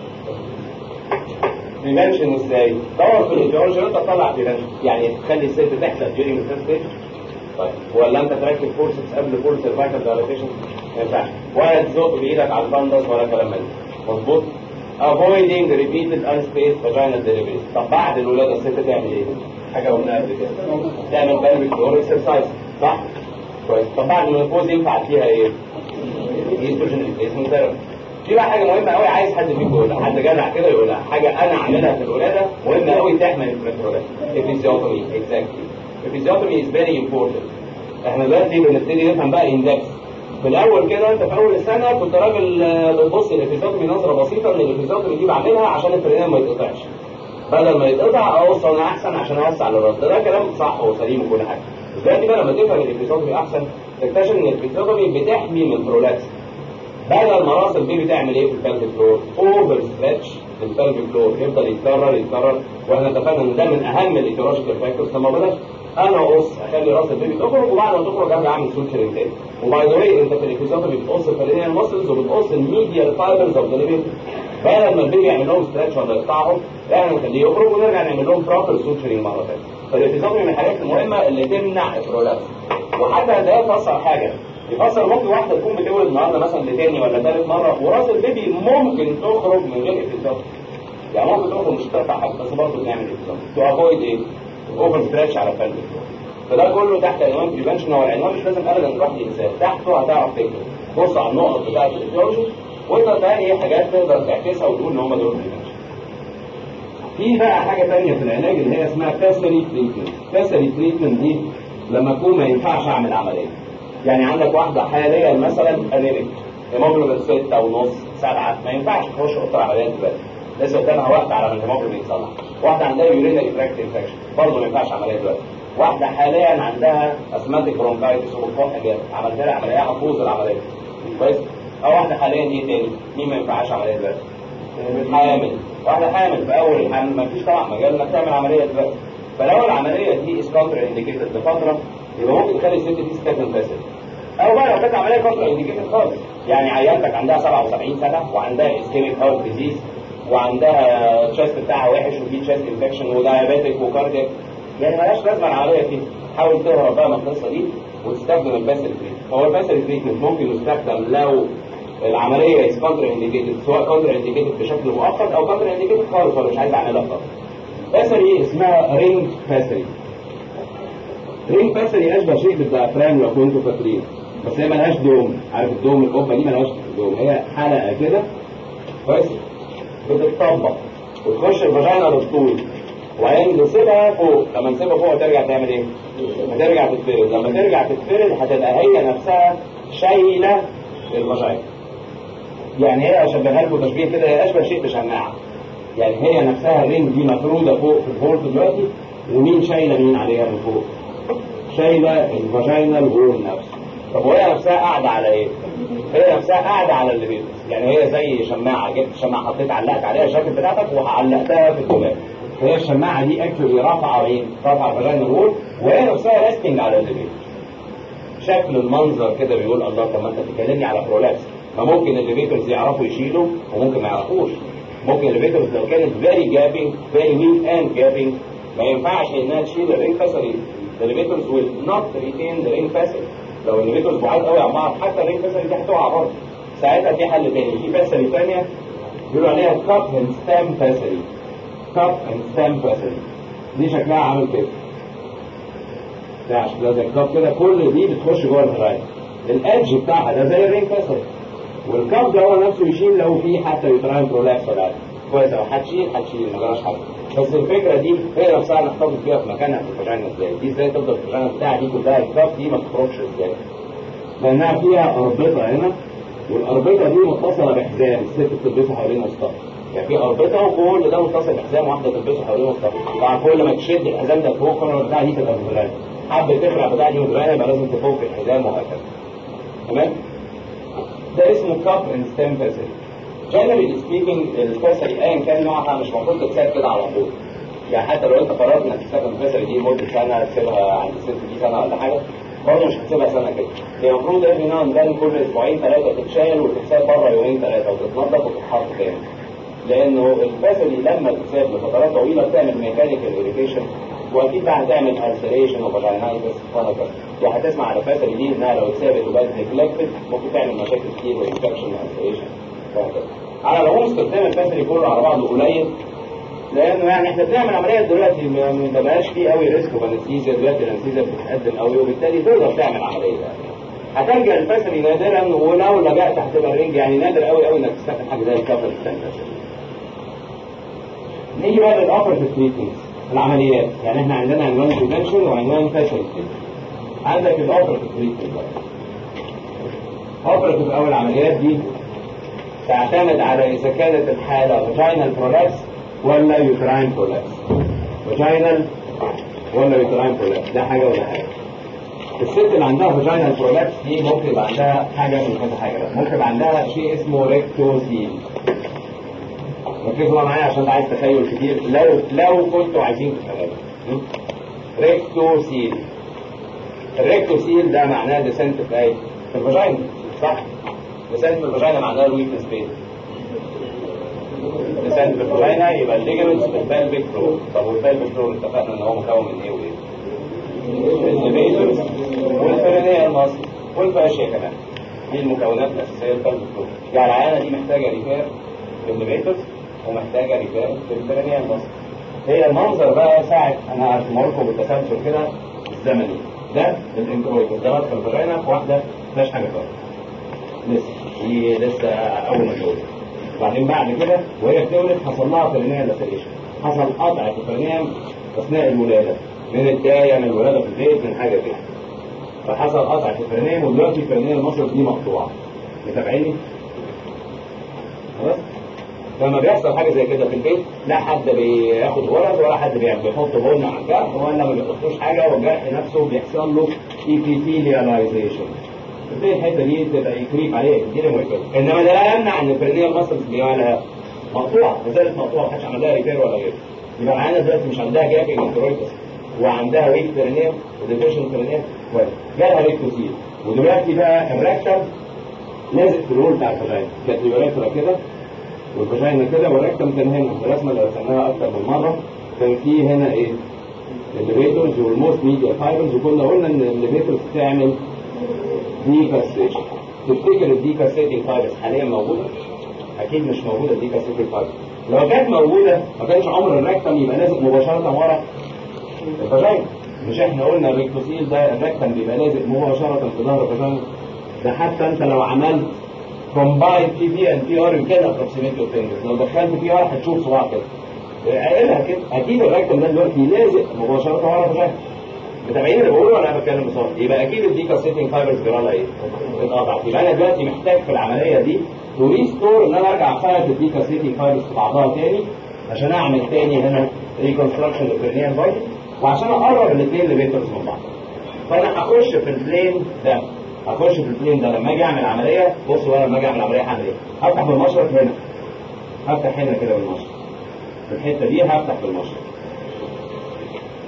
بريفنشن ازاي؟ دور في الايديولوجي انت تطلع بريفنشن يعني تخلي الست تحلم during the first stage طيب ولا انت تركب فورسز قبل فول سيرفايكال دايليتيشن ما ينفعش ولا تزق بايدك على الفندس ولا كلام من ده مظبوط avoiding repeated unspaced vaginal delivery طب بعد الولاده الست تعمل ايه؟ حاجه قلناها قبل كده تعمل pelvic floor exercise صح؟ كويس طب بعد المنopause ينفع فيها ايه؟ ايستروجين ريبليسمنت ثيرابي في بقى حاجه مهمه قوي عايز حد فيكم يقولها حد جدع كده يقولها حاجه انا اعملها في الولاده مهمه قوي تحمل البريترولاس افيزيوتومي اكزاكتلي الفيزيوتومي از فيري امبورتنت احنا دلوقتي بنبتدي نفهم بقى اندكس في الاول كده انت في اول السنه كنت راجل بتبص للفيزيوتومي نظره بسيطه ان الفيزيوتومي دي بعملها عشان الفرينين ما يتقطعش بدل ما يتقطع اوصل انا احسن عشان اوسع للرد ده كلام صح وسليم وكل حاجه بس دلوقتي بقى لما تفهم الفيزيوتومي احسن تكتشف ان الفيزيوتومي بتحمي من البرولابس بدل ما راس البيبي تعمل ايه في البلفيك فلور اوفر ستريتش للبلفيك فلور يفضل يتكرر يتكرر واحنا اتفقنا ان ده من اهم الايتيولوجيكال فاكتورز طب ما بلاش انا اقص اخلي راس البيبي تخرج وبعد ما تخرج ارجع اعمل سوتشرنج تاني وباي ذا واي انت في الفيزيوتومي بتقص الفرينيال ماسلز وبتقص الميديال فايبرز اوف ذا بيبي بدل ما البيبي يعمل لهم ستريتش ولا يقطعهم لا نخليه يخرج ونرجع نعمل لهم بروبر سوتشرنج مره ثانيه فالفيزيوتومي من الحاجات المهمه اللي تمنع البرولابس وحتى ده يفسر حاجه يفسر ممكن واحده تكون بتولد النهارده مثلا لتاني ولا ثالث مره وراس البيبي ممكن تخرج من غير افيزيوتومي يعني ممكن تخرج مش تقطع حاجه بس برضه بنعمل افيزيوتومي تو افويد ايه؟ اوفر ستريتش على الفلفل فده كله تحت عنوان بريفنشن هو العنوان مش لازم ابدا الواحد ينساه تحته هتعرف تكتب بص على النقط بتاعت الايديولوجي وانت تلاقي ايه حاجات تقدر تعكسها وتقول ان هم دول بريفنشن في بقى حاجه ثانيه في العلاج اللي هي اسمها باسري تريتمنت باسري تريتمنت دي لما اكون ما ينفعش اعمل عمليه يعني عندك واحده حاليا مثلا انيميك هيموجلوبين ستة ونص سبعة ما ينفعش تخش اوضه العمليات دلوقتي لسه قدامها وقت على ما الهيموجلوبين يتصلح واحده عندها يورينري تراكت انفكشن برضه ما ينفعش عمليه دلوقتي واحده حاليا عندها اسماتيك برونكايتس وبتروح جامد عملت لها عمليه هتبوظ العمليه كويس او واحده حاليا ايه تاني مين ما ينفعش عمليه دلوقتي حامل واحده حامل في اول الحمل ما فيش طبعا مجال انك تعمل عمليه دلوقتي فلو العمليه دي از كونتر انديكيتد لفتره يبقى ممكن تخلي الست دي ستاجن فاسد او بقى لو كانت عمليه كونتر انديكيتد خالص يعني عيالتك عندها 77 سنه وعندها اسكيميك هارت ديزيز وعندها تشيست بتاعها وحش وفي تشيست انفكشن ودايابيتك وكاردياك يعني مالهاش لازمه العمليه دي حاول تهرب بقى من القصه دي وتستخدم الباسل تريتمنت هو الباسل تريتمنت ممكن يستخدم لو العمليه از كونتر انديكيتد سواء كونتر انديكيتد بشكل مؤقت او كونتر انديكيتد خالص ولا مش عايز اعملها خالص باسري اسمها رينج باسري رينج باسري اشبه شيء بالديافرام لو كنتوا فاكرين بس هي ملهاش دوم عارف الدوم القبه دي ملهاش دوم هي حلقه كده كويس بتتطبق وتخش الفاجينا بالطول وبعدين نسيبها فوق لما نسيبها فوق هترجع تعمل ايه؟ هترجع تتفرد لما ترجع تتفرد هتبقى هي نفسها شايله الفاجينا يعني هي اشبهها لكم تشبيه كده هي اشبه شيء بشماعه يعني هي نفسها الرينج دي مفروده فوق في الهولد دلوقتي ومين شايله مين عليها من فوق؟ شايله الفاجينا الهول نفسه طب وهي نفسها قاعده على ايه؟ هي نفسها قاعده على اللي بيلبس يعني هي زي شماعه جبت شماعه حطيت علقت عليها الجاكيت بتاعتك وعلقتها في الدولاب فهي الشماعه دي اكشولي رافعه ايه؟ رافعه فاجينا وول وهي نفسها ريستنج على الليفيتور شكل المنظر كده بيقول الله طب ما انت بتكلمني على برولابس فممكن الليفيتورز يعرفوا يشيلوا وممكن ما يعرفوش ممكن الليفيتورز لو كانت فيري جابنج فيري ويك اند جابنج ما ينفعش انها تشيل الرينج فاسل الليفيتورز will not retain the ring vessel لو الليفيتورز بعاد قوي عن بعض حتى الرينج فاسل دي هتقع برضه ساعتها في حل تاني في فاسل ثانيه بيقولوا عليها كاب اند ستام فاسل كاب اند ستام فاسل دي شكلها عامل كده ده شكلها زي الكاب كده كل دي بتخش جوه الهرايه الادج بتاعها ده زي الرينج فاسل والكاب ده هو نفسه يشيل لو في حتى يوتراين برولابس ولا حاجه كويس لو هتشيل هتشيل ما جراش حاجه بس الفكره دي هي نفسها نحتفظ بيها في مكانها في الفاجينا ازاي دي ازاي تفضل في الفاجينا بتاعها دي كلها الكاب دي ما تخرجش ازاي لانها فيها اربطه هنا والاربطه دي متصله بحزام الست بتلبسه حوالين وسطها يعني في اربطه وكل ده متصل بحزام واحده تلبسه حوالين وسطها طبعا كل ما تشد الحزام ده فوق كل ما البتاعه دي تبقى مدرانه حب تخلع البتاعه دي مدرانه يبقى لازم تفك الحزام وهكذا تمام ده اسمه كاب اند ستيم فاسل جنرالي سبيكينج الفاسل ايا كان نوعها مش المفروض تتساب كده على طول يعني حتى لو انت قررت انك تستخدم الفاسل دي لمده سنه تسيبها عند الست دي سنه ولا حاجه برضه مش هتسيبها سنه كده هي المفروض افري ناو اند كل اسبوعين ثلاثه تتشال وتتساب بره يومين ثلاثه وتتنضف وتتحط تاني لانه الفاسل لما تتساب لفترات طويله بتعمل ميكانيكال اريتيشن واكيد بقى هتعمل ارسليشن وفاجينايتس وهكذا وهتسمع على فاسل دي انها لو اتسابت وبقت نيجلكتد ممكن تعمل مشاكل كتير وانفكشن وارسليشن وهكذا على العموم استخدام الفاسل كله على بعضه قليل لانه يعني احنا بنعمل عمليه دلوقتي ما ما بقاش فيه قوي ريسك وانستيزيا دلوقتي الانستيزيا بتتقدم قوي وبالتالي تقدر تعمل عمليه هتلجا الفاسل نادرا ولو لجأت هتبقى رينج يعني نادر قوي قوي انك تستخدم حاجه زي الكفر الثاني نيجي بقى للاوبرتيف تريتمنت العمليات يعني احنا عندنا عنوان بريفنشن وعنوان فاشل عندك الاوبرتيف تريتمنت بقى اوبرتيف اول عمليات دي تعتمد على اذا كانت الحاله فاجينال برولابس ولا يوتراين برولابس فاجينال ولا يوتراين برولابس ده حاجه ولا حاجه الست اللي عندها فاجينال برولابس دي ممكن يبقى عندها حاجه من كذا حاجه بقى. ممكن يبقى عندها شيء اسمه ريكتوسيل ركزوا معايا عشان ده عايز تخيل كتير لو لو كنتوا عايزين تتخيلوا ريكتوسيل الريكتوسيل ده معناه ديسنت في ايه؟ في الفاجينا صح؟ ديسنت في الفاجينا معناه الويكنس بين ديسنت في الفاجينا يبقى الليجمنتس في البالبيك فلور طب والبالبيك فلور اتفقنا ان هو مكون من ايه وايه؟ الليفيتورز والفرينيال ماسل والفاشيا كمان دي المكونات الاساسيه للبالبيك فلور يعني العيانه دي محتاجه ريفير في الليفيتورز ومحتاجه رجال في البرينيال مصر هي المنظر بقى ساعة انا هرسمه لكم بالتسلسل كده الزمني ده الانكرويد ده مدخل الفاجينا في واحده مفيهاش حاجه خالص لسه دي لسه اول ما تولد وبعدين بعد كده وهي بتولد حصل لها برينيال لاسيليشن حصل قطع في البرينيال اثناء الولاده من الدايه من الولاده في البيت من حاجه كده فحصل قطع في البرينيال ودلوقتي البرينيال مصر دي مقطوعه متابعيني؟ خلاص؟ لما بيحصل حاجه زي كده في البيت لا حد بياخد غرز ولا حد بيحط بن على الجرح ولا ما بيحطوش حاجه والجرح نفسه بيحصل له ايبيثيلياليزيشن تبتدي الحته دي تبقى يكريب عليها كتير مشكله انما ده لا يمنع ان البرنيه ماسلز دي مالها مقطوعه ما زالت مقطوعه ما حدش عمل لها ريبير ولا غيره يبقى معانا دلوقتي مش عندها جابنج انترويتس وعندها ويك برنيه وديفيشن برنيه جالها ريكتوسيل ودلوقتي بقى الركب لازق في الرول بتاع الفلاين كانت يوريترا كده والفاجينا كده والركتم كان هنا الرسمه اللي رسمناها اكتر من مره كان في هنا ايه الليفيتورز والموست ميديا فايبرز وكنا قلنا ان الليفيتورز بتعمل ديكاستيشن تفتكر الديكاستيتنج فايبرز حاليا موجوده؟ اكيد مش موجوده الديكاستيتنج فايبرز لو كانت موجوده ما كانش عمر الركتم يبقى لازق مباشره ورا الفاجينا مش احنا قلنا الريكتوسيل ده الركتم بيبقى لازق مباشره في ظهر الفاجينا ده حتى انت لو عملت كومباين تي بي ان تي ار كده ابروكسيميتي فينجرز لو دخلت تي ار هتشوف صباع كده قايلها كده اكيد الركب ده دلوقتي لازق مباشره ورا الفاجينا متابعين اللي بقوله ولا انا بتكلم بصراحه يبقى اكيد الديكاسيتنج فايبرز جرالها ايه؟ اتقطعت يبقى انا دلوقتي محتاج في العمليه دي تو ريستور ان انا ارجع افرد الديكاسيتنج فايبرز في بعضها تاني عشان اعمل تاني هنا ريكونستراكشن للبرنيال بايت وعشان اقرب الاثنين ليفيترز من بعض فانا هخش في البلين ده هخش في البلين ده لما اجي اعمل عمليه بصوا بقى لما اجي اعمل عمليه هعمل ايه؟ هفتح بالمشرط هنا هفتح هنا كده بالمشرط في الحته دي هفتح بالمشرط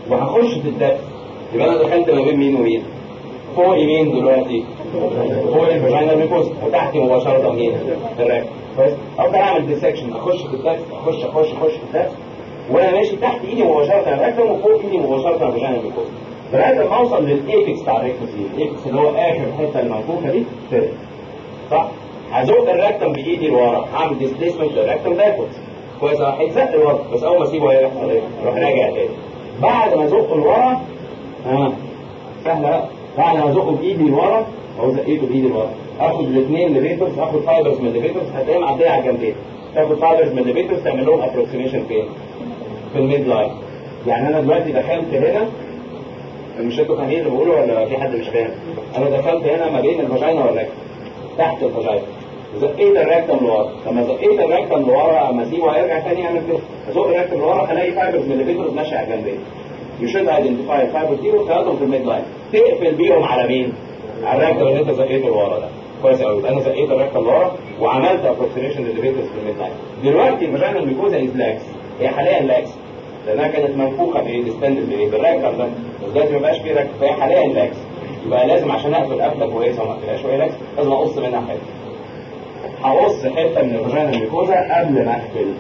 وهخش في الدبس يبقى انا دخلت ما بين مين ومين فوق مين دلوقتي فوق الفاجينا ميكوز وتحت مباشره مين الرئه كويس افضل اعمل ديسكشن اخش في الدبس اخش اخش اخش في الدبس وانا ماشي تحت ايدي مباشره الركتم وفوق ايدي مباشره الفاجينا ميكوز لغايه ما اوصل للايبكس بتاع الريكتوسين الايبكس اللي هو اخر حته المنفوخه دي كده صح هزق الركتم بايدي لورا هعمل ديسبيسمنت للركتم باكوردز كويس هيتزق لورا بس اول ما اسيبه هيحصل ايه؟ يروح راجع تاني بعد ما ازقه لورا ها سهله بقى بعد ما ازقه بايدي لورا او زقيته بايدي لورا اخد الاثنين ليفيتورز اخد فايبرز من الليفيتورز هتلاقيهم معديه على الجنبين تاخد فايبرز من الليفيتورز تعمل لهم ابروكسيميشن فين؟ في الميد لاين يعني انا دلوقتي دخلت هنا مش انتوا فاهمين اللي بقوله ولا في حد مش فاهم؟ انا دخلت هنا ما بين الفاجينا والركتم تحت الفاجينا زقيت الركتم لورا لما زقيت الركتم لورا اما اسيبه هيرجع تاني يعمل كده ازق الركتم لورا الاقي فايبرز من الليفيتورز ماشيه على الجنبين يو شود ايدنتيفاي الفايبرز دي وتخيطهم في الميد لاين تقفل بيهم على مين؟ على الركتم اللي انت زقيته لورا ده كويس قوي انا زقيت الركتم لورا وعملت ابروكسيميشن للليفيتورز في الميد لاين دلوقتي الفاجينا الميكوزا از لاكس هي حاليا لاكس لانها كانت منفوخه بايه؟ ديستندد بايه؟ بالركتم ده بس دلوقتي ما بقاش فيه ركتم فهي حاليا لاكس يبقى لازم عشان اقفل قفله كويسه وما اقفلهاش شويه لاكس لازم اقص منها حته هقص حته من الفاجينا الميكوزا قبل ما اقفل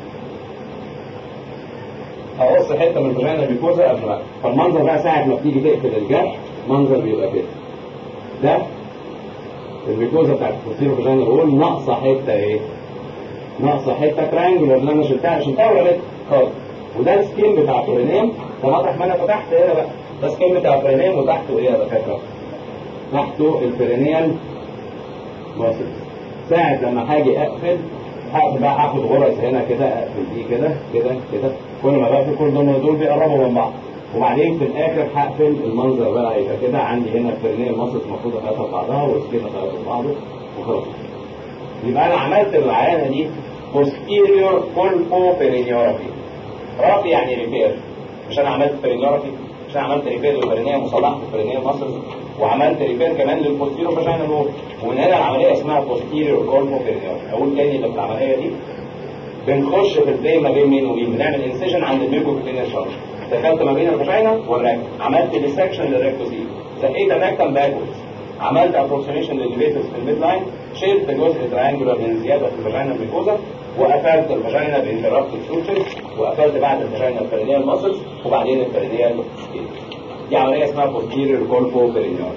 هقص حته من الفاجينا الميكوزا قبل ما اقفل فالمنظر بقى ساعه ما بتيجي تقفل الجرح منظر بيبقى كده ده الميكوزا بتاعت الفوسيرو فاجينا رول ناقصه حته ايه؟ ناقصه حته ترانجولار اللي انا شلتها شلتها ولا لسه؟ خالص وده السكين بتاع البرينيم ده مطرح ما انا فتحت هنا بقى ده السكين بتاع البرينيم وتحته ايه يا دكاتره؟ تحته البرينيال ماسل ساعة لما هاجي اقفل هقفل بقى هاخد غرز هنا كده اقفل دي كده كده كده كل ما بقفل كل دول دول بيقربوا من بعض وبعدين في الاخر هقفل المنظر بقى هيبقى كده عندي هنا البرينيال ماسل المفروض اخدها بعضها والسكين اخدها بعضه وخلاص يبقى انا عملت العينه دي posterior pulpoperinioraphy رافي يعني ريبير مش انا عملت برينيورتي مش انا عملت ريبير للبرينيه وصلحت البرينيه ماسلز وعملت ريبير كمان للبوستيرو فاجينا نور ومن هنا العمليه اسمها بوستيريور كولمو برينيورتي اقول تاني اللي في العمليه دي بنخش في البلاي ما بين مين ومين بنعمل انسيجن عند الميوكو كوتينير شارج دخلت ما بين الفاجينا والريكتم عملت ديسكشن للريكتوزيل زقيت الريكتم باكوردز عملت ابروكسيميشن للليفيتورز في الميد لاين شلت جزء تريانجولار من زياده في الفاجينا الميكوزا وقفلت الفاجينا بانترابت سوتشرز وقفلت بعد الفاجينا البرينيال ماسلز وبعدين البرينيال سكين دي عمليه اسمها posterior colpo برينيال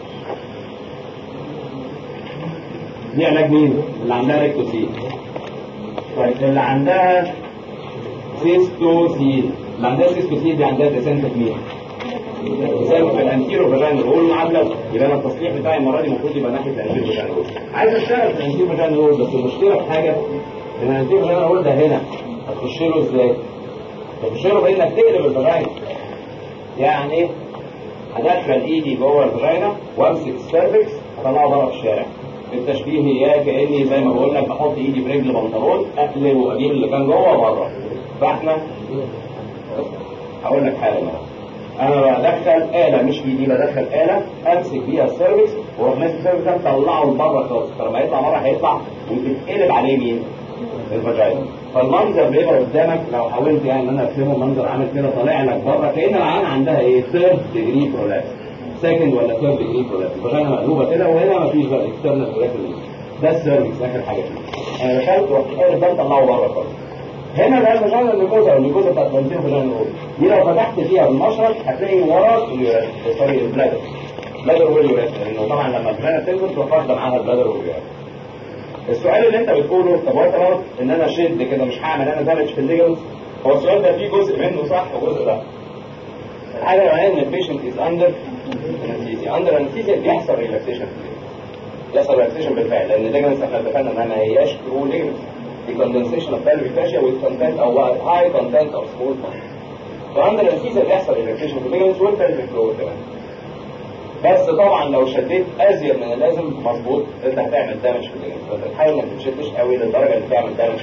دي علاج مين؟ اللي عندها ريكتوسين طيب اللي عندها سيستوسين اللي عندها سيستوسين دي عندها ديسنت مين؟ بسبب في الانتيرو فاجينا رول معادله يبقى انا التصليح بتاعي المره دي المفروض يبقى ناحيه الانتيرو فاجينا رول عايز اشتغل في الانتيرو فاجينا رول بس المشكله في حاجه ان الانتيرو فاجينا رول ده هنا هتخش له ازاي؟ تخش له بانك تقلب الفاجينا يعني هدخل ايدي جوه الفاجينا وامسك السيرفكس اطلعه بره في الشارع التشبيه يا كاني زي ما بقول لك بحط ايدي في رجل بنطلون اقلب واجيب اللي كان جوه بره فاحنا هقول لك حاجه بقى انا بدخل آلة مش بايدي بدخل آلة امسك بيها السيرفكس واروح ماسك السيرفكس ده مطلعه لبره خالص فلما يطلع بره هيطلع وتتقلب عليه مين؟ الفاجينا فالمنظر بيبقى قدامك لو حاولت يعني ان انا ارسمه منظر عامل كده طالع لك بره كان العين عندها ايه؟ ثيرد ديجري برولابس سكند ولا ثيرد ديجري برولابس الفاجينا مقلوبه كده وهنا مفيش بقى اكسترنال برولابس ده السيرفكس اخر حاجه فيه انا دخلت ورحت قالب ده مطلعه بره خالص هنا بقى الفاجينا الميكوزا او الميكوزا بتاعت البنزين فاجينا الأول دي لو فتحت فيها بالمشرط هتلاقي ورا اليورات سوري البلادر بلادر واليورات لانه طبعا لما الفاجينا بتنزل تروح واخده معاها البلادر واليورات السؤال اللي انت بتقوله طب وانت غلط ان انا شد كده مش هعمل انا دامج في الليجمنت هو السؤال ده فيه جزء منه صح وجزء لا الحاجه الاولانيه ان البيشنت از اندر انستيزيا اندر انستيزيا بيحصل ريلاكسيشن بيحصل ريلاكسيشن بالفعل لان الليجمنت احنا اتفقنا انها ما هياش ترو ليجمنت دي كوندنسيشن اوف pelvic fascia with content او high content of smooth muscle فاندر انستيزيا بيحصل ريلاكسيشن في الليجمنت والبلفيك فلور كمان بس طبعا لو شديت ازيد من اللازم مظبوط انت هتعمل دامج في الليجمنت بس تحاول ما تشدش قوي للدرجه اللي تعمل دامج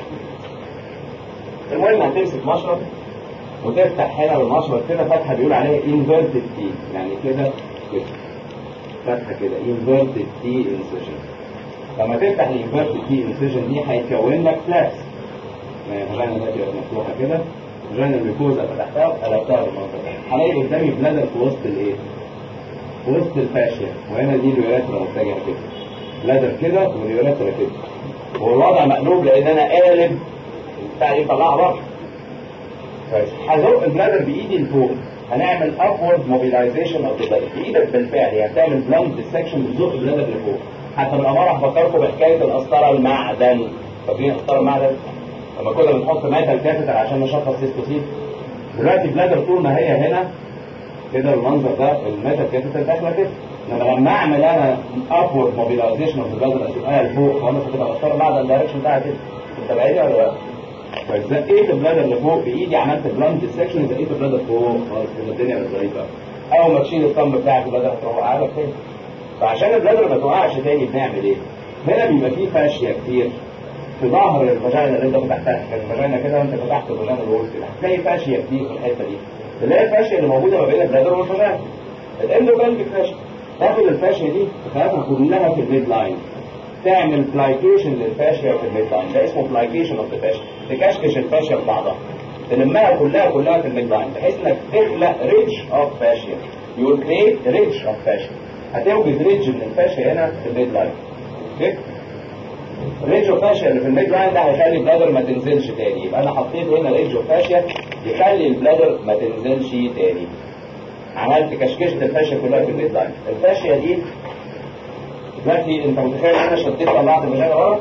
المهم هتمسك مشرط وتفتح هنا بالمشرط كده فتحه بيقول عليها انفيرتد تي يعني كده كده فتحه كده انفيرتد تي انسيشن لما تفتح الانفيرتد تي انسيشن دي هيتكون لك فلابس ما هي فاجينا دلوقتي مفتوحه كده فاجينا الميكوزا فتحتها وقلبتها بالمنظر ده هلاقي قدامي بلادر في وسط الايه؟ في وسط الفاشيا وهنا دي اليوريثرا متجهه كده بلادر كده واليوريثرا كده والوضع مقلوب لان انا قالب بتاع دي طلعها بره كويس هزق البلادر بايدي لفوق هنعمل upward mobilization of the bladder بايدك بالفعل يعني هتعمل بلانت سكشن بتزق البلادر لفوق حتى بالاماره هفكركم بحكايه القسطره المعدن فاكرين قسطره المعدن لما كنا بنحط ميتال كافيتر عشان نشخص سيستوسيل دلوقتي البلادر طول ما هي هنا كده المنظر ده الميتال كافيتر داخله كده انما لما اعمل انا upward mobilization of the bladder اشوفها لفوق وانا كده قسطره المعدن الدايركشن بتاعها كده انت بعيد ولا لا؟ فزقيت البلادر لفوق بايدي عملت بلاند سكشن زقيت البلادر فوق خلاص كده الدنيا بقت ظريفه اول ما تشيل الطم بتاعك البلادر هتروح قاعده تاني فعشان البلادر ما تقعش تاني بنعمل ايه؟ هنا بيبقى فيه فاشيه كتير في ظهر الفاجينا اللي انت فتحتها كان الفاجينا كده وانت فتحت الفاجينا الورس كده هتلاقي فاشيه كتير في الحته دي تلاقي الفاشيه اللي موجوده ما بين البلادر والفاجينا الاندوبلفيك فاشيه تاخد الفاشيه دي تخليها كلها في الميد لاين تعمل بلايكيشن للفاشيا في الميد لاين ده اسمه بلايكيشن اوف ذا فاشيا تكشكش الفاشيا ببعضها تلمها كلها كلها في الميد لاين بحيث انك تخلق ريدج اوف فاشيا يو كريت ريدج اوف فاشيا هتوجد ريدج من الفاشيا هنا في الميد لاين اوكي ريدج اوف فاشيا اللي في الميد لاين ده هيخلي البلادر ما تنزلش تاني يبقى انا حطيت هنا ريدج اوف فاشيا يخلي البلادر ما تنزلش تاني عملت كشكشة الفاشيا كلها في الميد لاين الفاشيا دي دلوقتي انت متخيل انا شديت طلعت الفاجينا ورا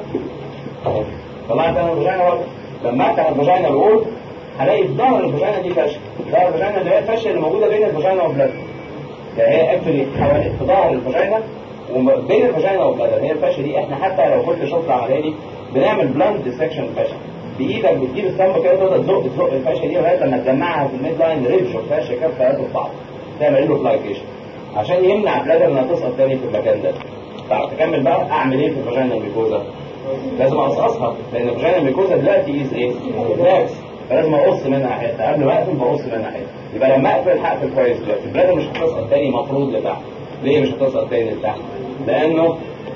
طلعت انا الفاجينا ورا لما افتح الفاجينا الاول هلاقي في ظهر الفاجينا دي فاشيه ظهر الفاجينا اللي هي الفاشيه اللي موجوده بين الفاجينا والبلادر يعني هي اكشلي حوالي في ظهر الفاجينا وبين الفاجينا والبلادر هي الفاشيه دي احنا حتى لو كنت شفت العمليه دي بنعمل بلاند ديسكشن الفاشيه بايدك بتجيب الصمب كده تقدر تزق تزق الفاشيه دي لغايه لما تجمعها في الميد لاين ريدج اوف فاشيه كده ثلاثه في بعض تعمل له فلايكيشن عشان يمنع البلادر انها تسقط تاني في المكان ده تعرف تكمل بقى اعمل ايه في الفاجينا الميكوزا لازم اقصقصها لان الفاجينا الميكوزا دلوقتي از ايه لاكس فلازم اقص منها حته قبل ما اقفل بقص منها حته يبقى لما اقفل هقفل كويس دلوقتي البلادر مش هتسقط تاني مفروض لتحت ليه مش هتسقط تاني لتحت لانه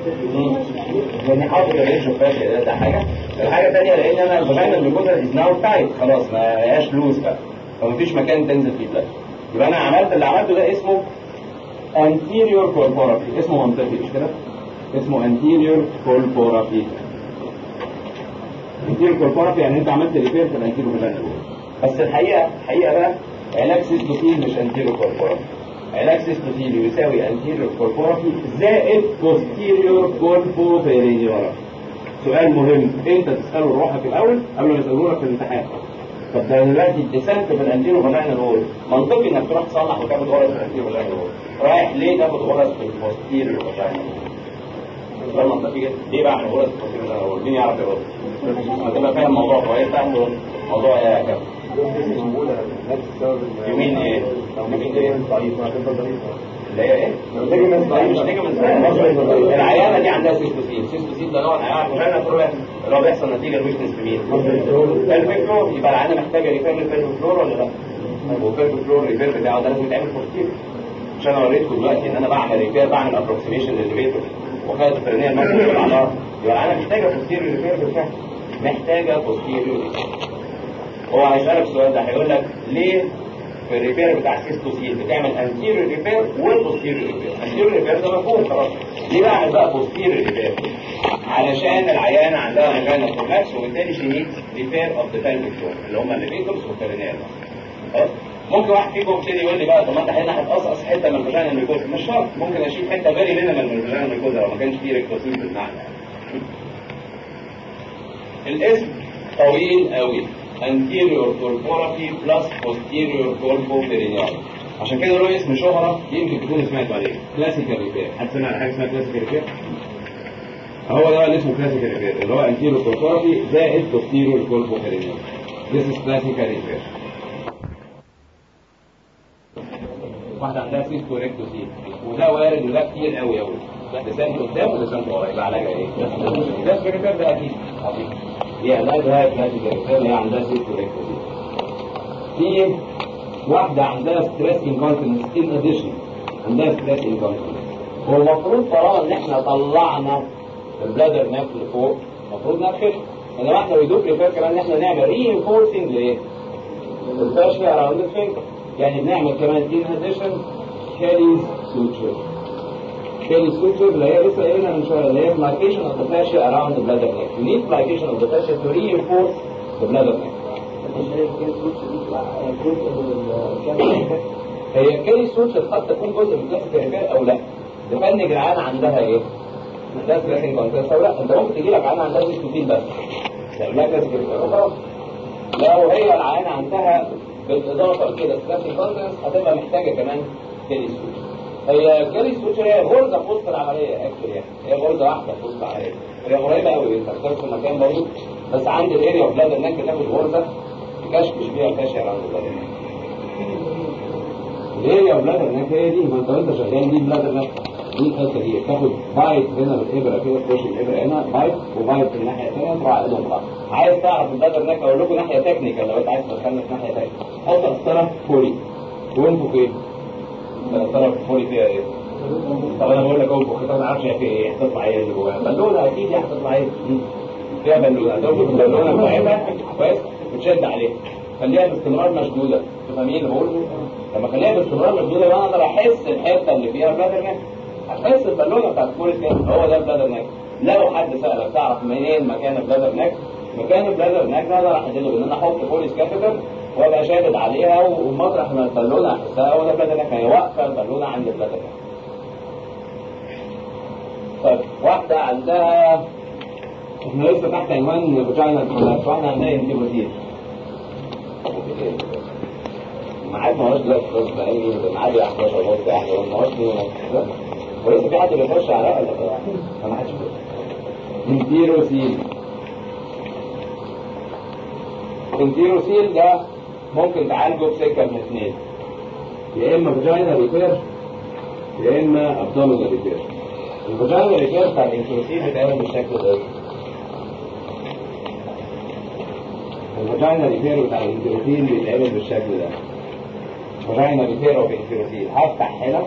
لاني حاطط الريش فاشل ده, ده حاجه الحاجه الثانيه لان انا الفاجينا الميكوزا از ناو تايت خلاص ما هياش لوز بقى فمفيش مكان تنزل فيه بلاد يبقى انا عملت اللي عملته ده اسمه anterior colporaphy اسمه منطقي مش كده اسمه anterior colporaphy anterior colporaphy يعني انت عملت ريبير في الانتيريور فاجينا بس الحقيقه الحقيقه بقى علاج سيستوسيل مش anterior colporaphy علاج سيستوسيل يساوي anterior colporaphy زائد posterior colpoperineal سؤال مهم انت تساله لروحك الاول قبل ما يسالوه لك في الامتحان طب ده دلوقتي الديسنت في الانتيرو فاجينا رول منطقي انك تروح تصلح وتاخد غرز في الانتيرو فاجينا رول رايح ليه تاخد غرز في البوستيريو فاجينا رول ده منطقي جدا ليه بقى اعمل غرز في البوستيريو فاجينا رول مين يعرف يرد هتبقى فاهم الموضوع كويس تاخد موضوع ايه يا كابتن يمين ايه يمين ايه اللي هي ايه؟ مش ليجمنت العيانه دي عندها سيستوسين سيستوسين ده نوع انواع الفاجينا تروح اللي هو بيحصل نتيجه الويكنس في مين؟ البلفيك فلور يبقى العيانه محتاجه ريفير للبلفيك فلور ولا لا؟ والبلفيك فلور الريفير بتاعه ده لازم يتعمل بوستير مش انا وريتكم دلوقتي ان انا بعمل ريفير بعمل ابروكسيميشن للريفيتور وخدت الفرنيه المركز الاعضاء يبقى العيانه محتاجه بوستير ريفير بالفعل محتاجه بوستير هو هيسالك السؤال ده هيقول لك ليه في الريبير بتاع السيستوسيل بتعمل انتيريور ريبير والبوستيريور ريبير انتيريور ريبير ده مفهوم خلاص ليه بعمل بقى بوستيريور ريبير علشان العيانه عندها فاجينا برولاكس وبالتالي شي نيدز ريبير اوف ذا pelvic floor اللي هم الليفيتورز والبيرينيال خلاص ممكن واحد فيكم يبتدي يقول لي بقى طب ما انت هنا هتقصقص حته من الفاجينا الميكوزا مش شرط ممكن اشيل حته فيري مينيمال من الفاجينا الميكوزا لو ما كانش فيه ريكتوسيل بالمعنى الاسم طويل قوي anterior colporaphy plus posterior colpoperineal عشان كده له اسم شهرة يمكن تكون سمعت عليه كلاسيكال ريبير حد سمع عن حاجه اسمها كلاسيكال ريبير هو ده اللي اسمه كلاسيكال ريبير اللي هو anterior colporaphy زائد posterior colpoperineal this is classical repair واحدة عندها سيستو ريكتوسيل وده وارد وده كتير قوي قوي لسان قدام ولسان ورا يبقى علاجها ايه؟ كلاسيكال ريبير ده اكيد عظيم هي علاجها كلاسيكال ريبير هي عندها سيستو ريكتوسيل في واحدة عندها ستريس انكونتيننس ان اديشن عندها ستريس انكونتيننس هو المفروض طالما ان احنا طلعنا البلادر ناف لفوق المفروض نقفل انما احنا ويدوب ريفير كمان ان احنا نعمل ري انفورسنج لايه؟ الفاشيا اراوند الفينجر يعني بنعمل كمان ان اديشن كاليز سوتشر كاليز سوتشر اللي هي لسه قايلها من شويه اللي هي ماركيشن اوف ذا فاشيا اراوند ذا بلادر نيك يو نيد ماركيشن اوف ذا فاشيا تو reinforce ذا بلادر نيك هي كاليز سوتشر قد تكون جزء من كلاسيك الرجال او لا ديبند العيان عندها ايه؟ ده كلاسيك كونتنس او لا انت ممكن تجي لك عيان عندها سيستوتين بس تعملها كلاسيك الرجال خلاص لو هي العيان عندها بالاضافه لكده ستاسي كونتنس هتبقى محتاجه كمان كالي سوتشر هي كالي سوتشر هي غرزه في وسط العمليه اكشلي يعني هي غرزه واحده في وسط العمليه هي قريبه قوي انت في نفس المكان برضه بس عند الاريا اوف بلاد انك بتاخد غرزه تكشكش بيها الكاشي عند البلاد الاريا اوف بلاد انك هي دي ما انت وانت شغال دي بلاد انك دي الحته دي تاخد بايت هنا بالابره كده تخش الابره هنا بايت وبايت في الناحيه الثانيه تروح على ايدهم بعض عايز تعرف البلاد انك اقول لكم ناحيه تكنيكال لو انت عايز تدخلنا في ناحيه ثانيه حط قسطره فولي وانفوا فين؟ قسطره فولي فيها ايه؟ طب انا بقول لك انفوا كده ما اعرفش هي فيها ايه هتطلع ايه اللي جواها بالونه اكيد يعني هتطلع ايه؟ فيها بالونه لو شوف البالونه بتاعتها كويس بتشد عليها خليها باستمرار مشدوده تفهمين اللي بقوله؟ لما اخليها باستمرار مشدوده يبقى انا اقدر احس الحته اللي فيها بلادر نك هتحس البالونه بتاعت كل كام هو ده البلادر نك لو حد سالك تعرف منين مكان البلادر نك مكان البلادر نك ده اقدر احدده بان انا احط بوليس كابيتال وابقى شادد عليها ومطرح ما البالونه احسها هو ده البلادر نك هي واقفه البالونه عند البلادر نك طيب واحده عندها احنا لسه تحت عنوان فاجينا كونكت واحده عندها انتيبوتير معاك ما هوش دلوقتي خلاص بقى ايه معادي 11 ونص واحده ما هوش ولسه في حد بيخش على ولا ما حدش انتيروسيل انتيروسيل ده ممكن تعالجه بسكه من اثنين يا اما فاجينا ريبير يا اما ابدومينال ريبير الفاجينا ريبير بتاع الانتيروسيل بيتعمل بالشكل ده الفاجينا ريبير بتاع الانتيروسيل بيتعمل بالشكل ده فاجينا ريبير اوف انتيروسيل هفتح هنا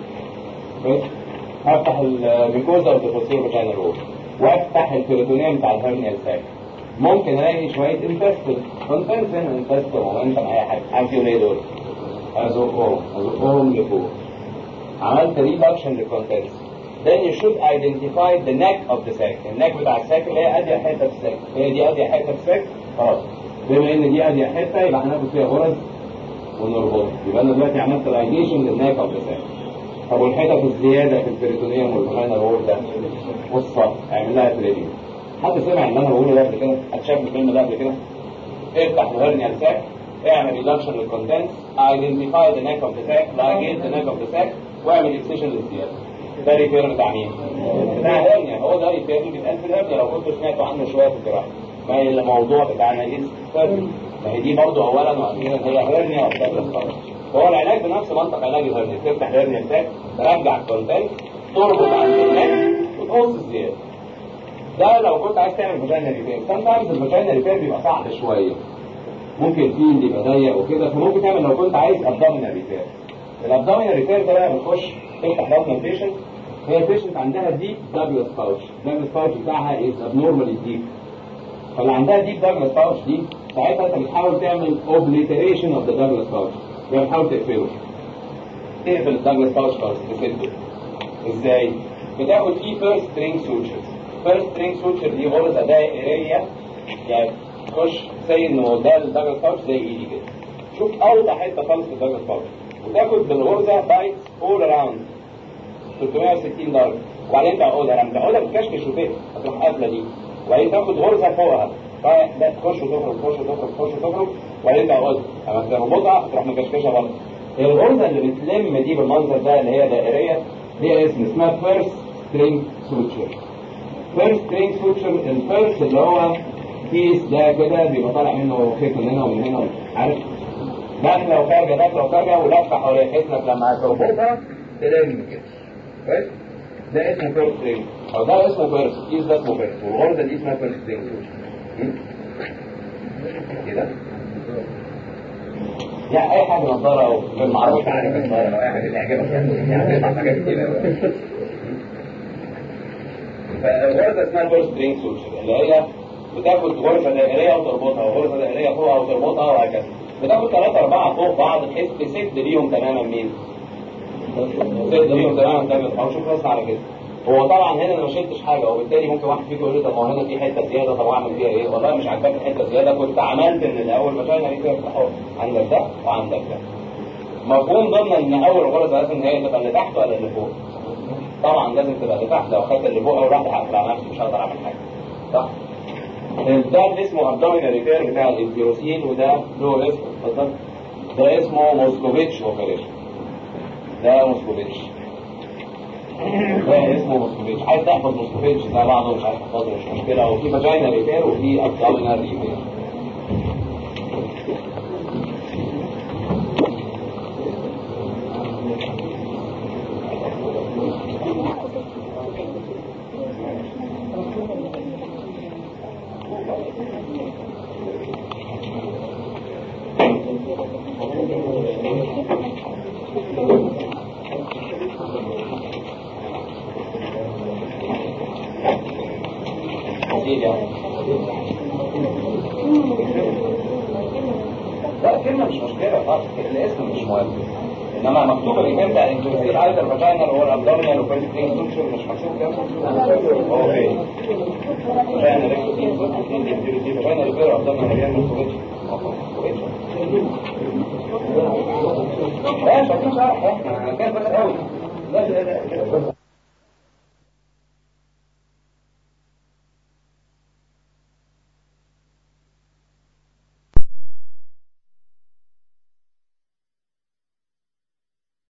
بس هفتح الميكوزا والديفوسير فاجينا رول وافتح البريتونيوم بتاع الهرنيال ساك ممكن الاقي شويه انفستد كونتنس هنا انفستد مومنتم اي حاجه عارف ايه ليه دول؟ ازقهم ازقهم لفوق عملت ريدكشن للكونتنس then you should identify the neck of the sac النك بتاع الساك اللي هي اضيق حته في الساك هي دي اضيق حته في الساك خلاص بما ان دي اضيق حته يبقى هناخد فيها غرز ونربطها يبقى انا دلوقتي عملت رايديشن للنك اوف ذا ساك طب والحتت الزياده في البريتونيوم والفاينال وول ده والصف اعمل لها تريدنج حد سمع اللي انا بقوله ده قبل كده؟ هتشاف الفيلم ده قبل كده؟ افتح الهرنيال ساك اعمل ريدكشن للكونتنت ايدنتيفاي ذا نيك اوف ذا ساك لايجيت ذا نيك اوف ذا ساك واعمل اكسيشن للزياده ده ريبير بتاع مين؟ بتاع الهرنيا هو ده ريبير اللي بيتقال في الهرنيا لو كنتوا سمعتوا عنه شويه في الجراحه ما هي الموضوع بتاعنا ايه؟ ما هي دي برضه اولا واخيرا هي هرنيا وبتاع هو العلاج بنفس منطق علاج الهرنيا تفتح الهرنيا ساك ترجع الكونتنت تربط عند النك وتقص الزياده ده لو كنت عايز تعمل فاجينا ريبير sometimes الفاجينا ريبير بيبقى صعب شويه ممكن فيه يبقى ضيق وكده فممكن تعمل لو كنت عايز ابدومينال ريبير الابدومينال ريبير ده بقى بتخش تفتح بطن البيشنت هي البيشنت عندها ديب داجلاس باوتش الداجلاس باوتش بتاعها از ابنورمالي ديب فاللي عندها ديب داجلاس باوتش دي ساعتها انت بتحاول تعمل اوبليتريشن اوف ذا داجلاس باوتش يعني بتحاول تقفله تقفل الداجلاس باوتش خالص تسده ازاي؟ بتاخد فيه فيرست سترينج سوتشرز فيرست سترينج سوتشر دي غرزه دائريه يعني تخش زي انه ده الداجلاس باوتش زي ايدي كده شوف اوضح حته خالص في الداجلاس باوتش وتاخد بالغرزه بايتس اول اراوند 360 درجه وبعدين تعقدها لما تعقدها بتكشكش وتقفل هتروح قافله دي وبعدين تاخد غرزه فوقها لا تخش وتخرج تخش وتخرج تخش وتخرج وبعدين تعقدها لما تربطها تروح مكشكشه برضه الغرزه اللي بتلم دي بالمنظر ده اللي هي دائريه ليها اسم اسمها فيرست سترينج سوتشر فيرست سترينج سوتشر الفيرست اللي هو كيس ده كده بيبقى طالع منه خيط من هنا ومن هنا عارف داخله وخارجه داخله وخارجه ولفه حوالين بحيث انك لما هتربطها تلم كده كويس ده اسمه فيرست سترينج او ده اسمه فيرست كيس ده اسمه فيرست والغرزه دي اسمها فيرست سترينج كده يعني اي حاجه نظاره او بالمعروف تعرف نظاره او اي حاجه تعجبك يعني يعني تطلع حاجات كتير فالغرزه اسمها فيرست سترينج سوتشر اللي هي بتاخد غرزه دائريه وتربطها وغرزه دائريه فوقها وتربطها وهكذا بتاخد ثلاثة أربعة فوق بعض بحيث تسد ليهم تماما مين؟ تسد ليهم تماما تماما أو شوف بس على كده هو طبعا هنا انا ما شلتش حاجه وبالتالي ممكن واحد فيكم يقول لي طب ما هو هنا في حته زياده طب اعمل فيها ايه؟ والله مش عاجباك الحته زياده كنت عملت من الاول فشاينا ليه كده اهو عندك ده وعندك ده مفهوم ضمن ان اول غرض لازم ان هي تبقى اللي تحت ولا اللي فوق؟ طبعا لازم تبقى اللي تحت لو خدت اللي فوق اول واحده هقفل على نفسي مش هقدر اعمل حاجه صح؟ ده اللي اسمه ابدومينال ريبير بتاع الانفيروسين وده له اسم اتفضل ده اسمه موسكوفيتش اوبريشن ده موسكوفيتش ده اسمه موسكوفيتش عايز تحفظ موسكوفيتش زي بعضه مش عايز تحفظه مش مشكله وفي فاجينا ريبير وفي ابدومينال ريبير لا كلمة مش مشكلة خالص الاسم مش مهم انما مكتوب اللي انت انتروسيل ايضا فاجينال هو الابدومينال وفيزيكلين سوتشر مش مكتوب كده هو فين فاجينال ريكتوسين سوتشر انتروسيل فاجينال ريبير ابدومينال ريبير موسكوفيتش لا مش عارفين شرح كان بس قوي لا لا لا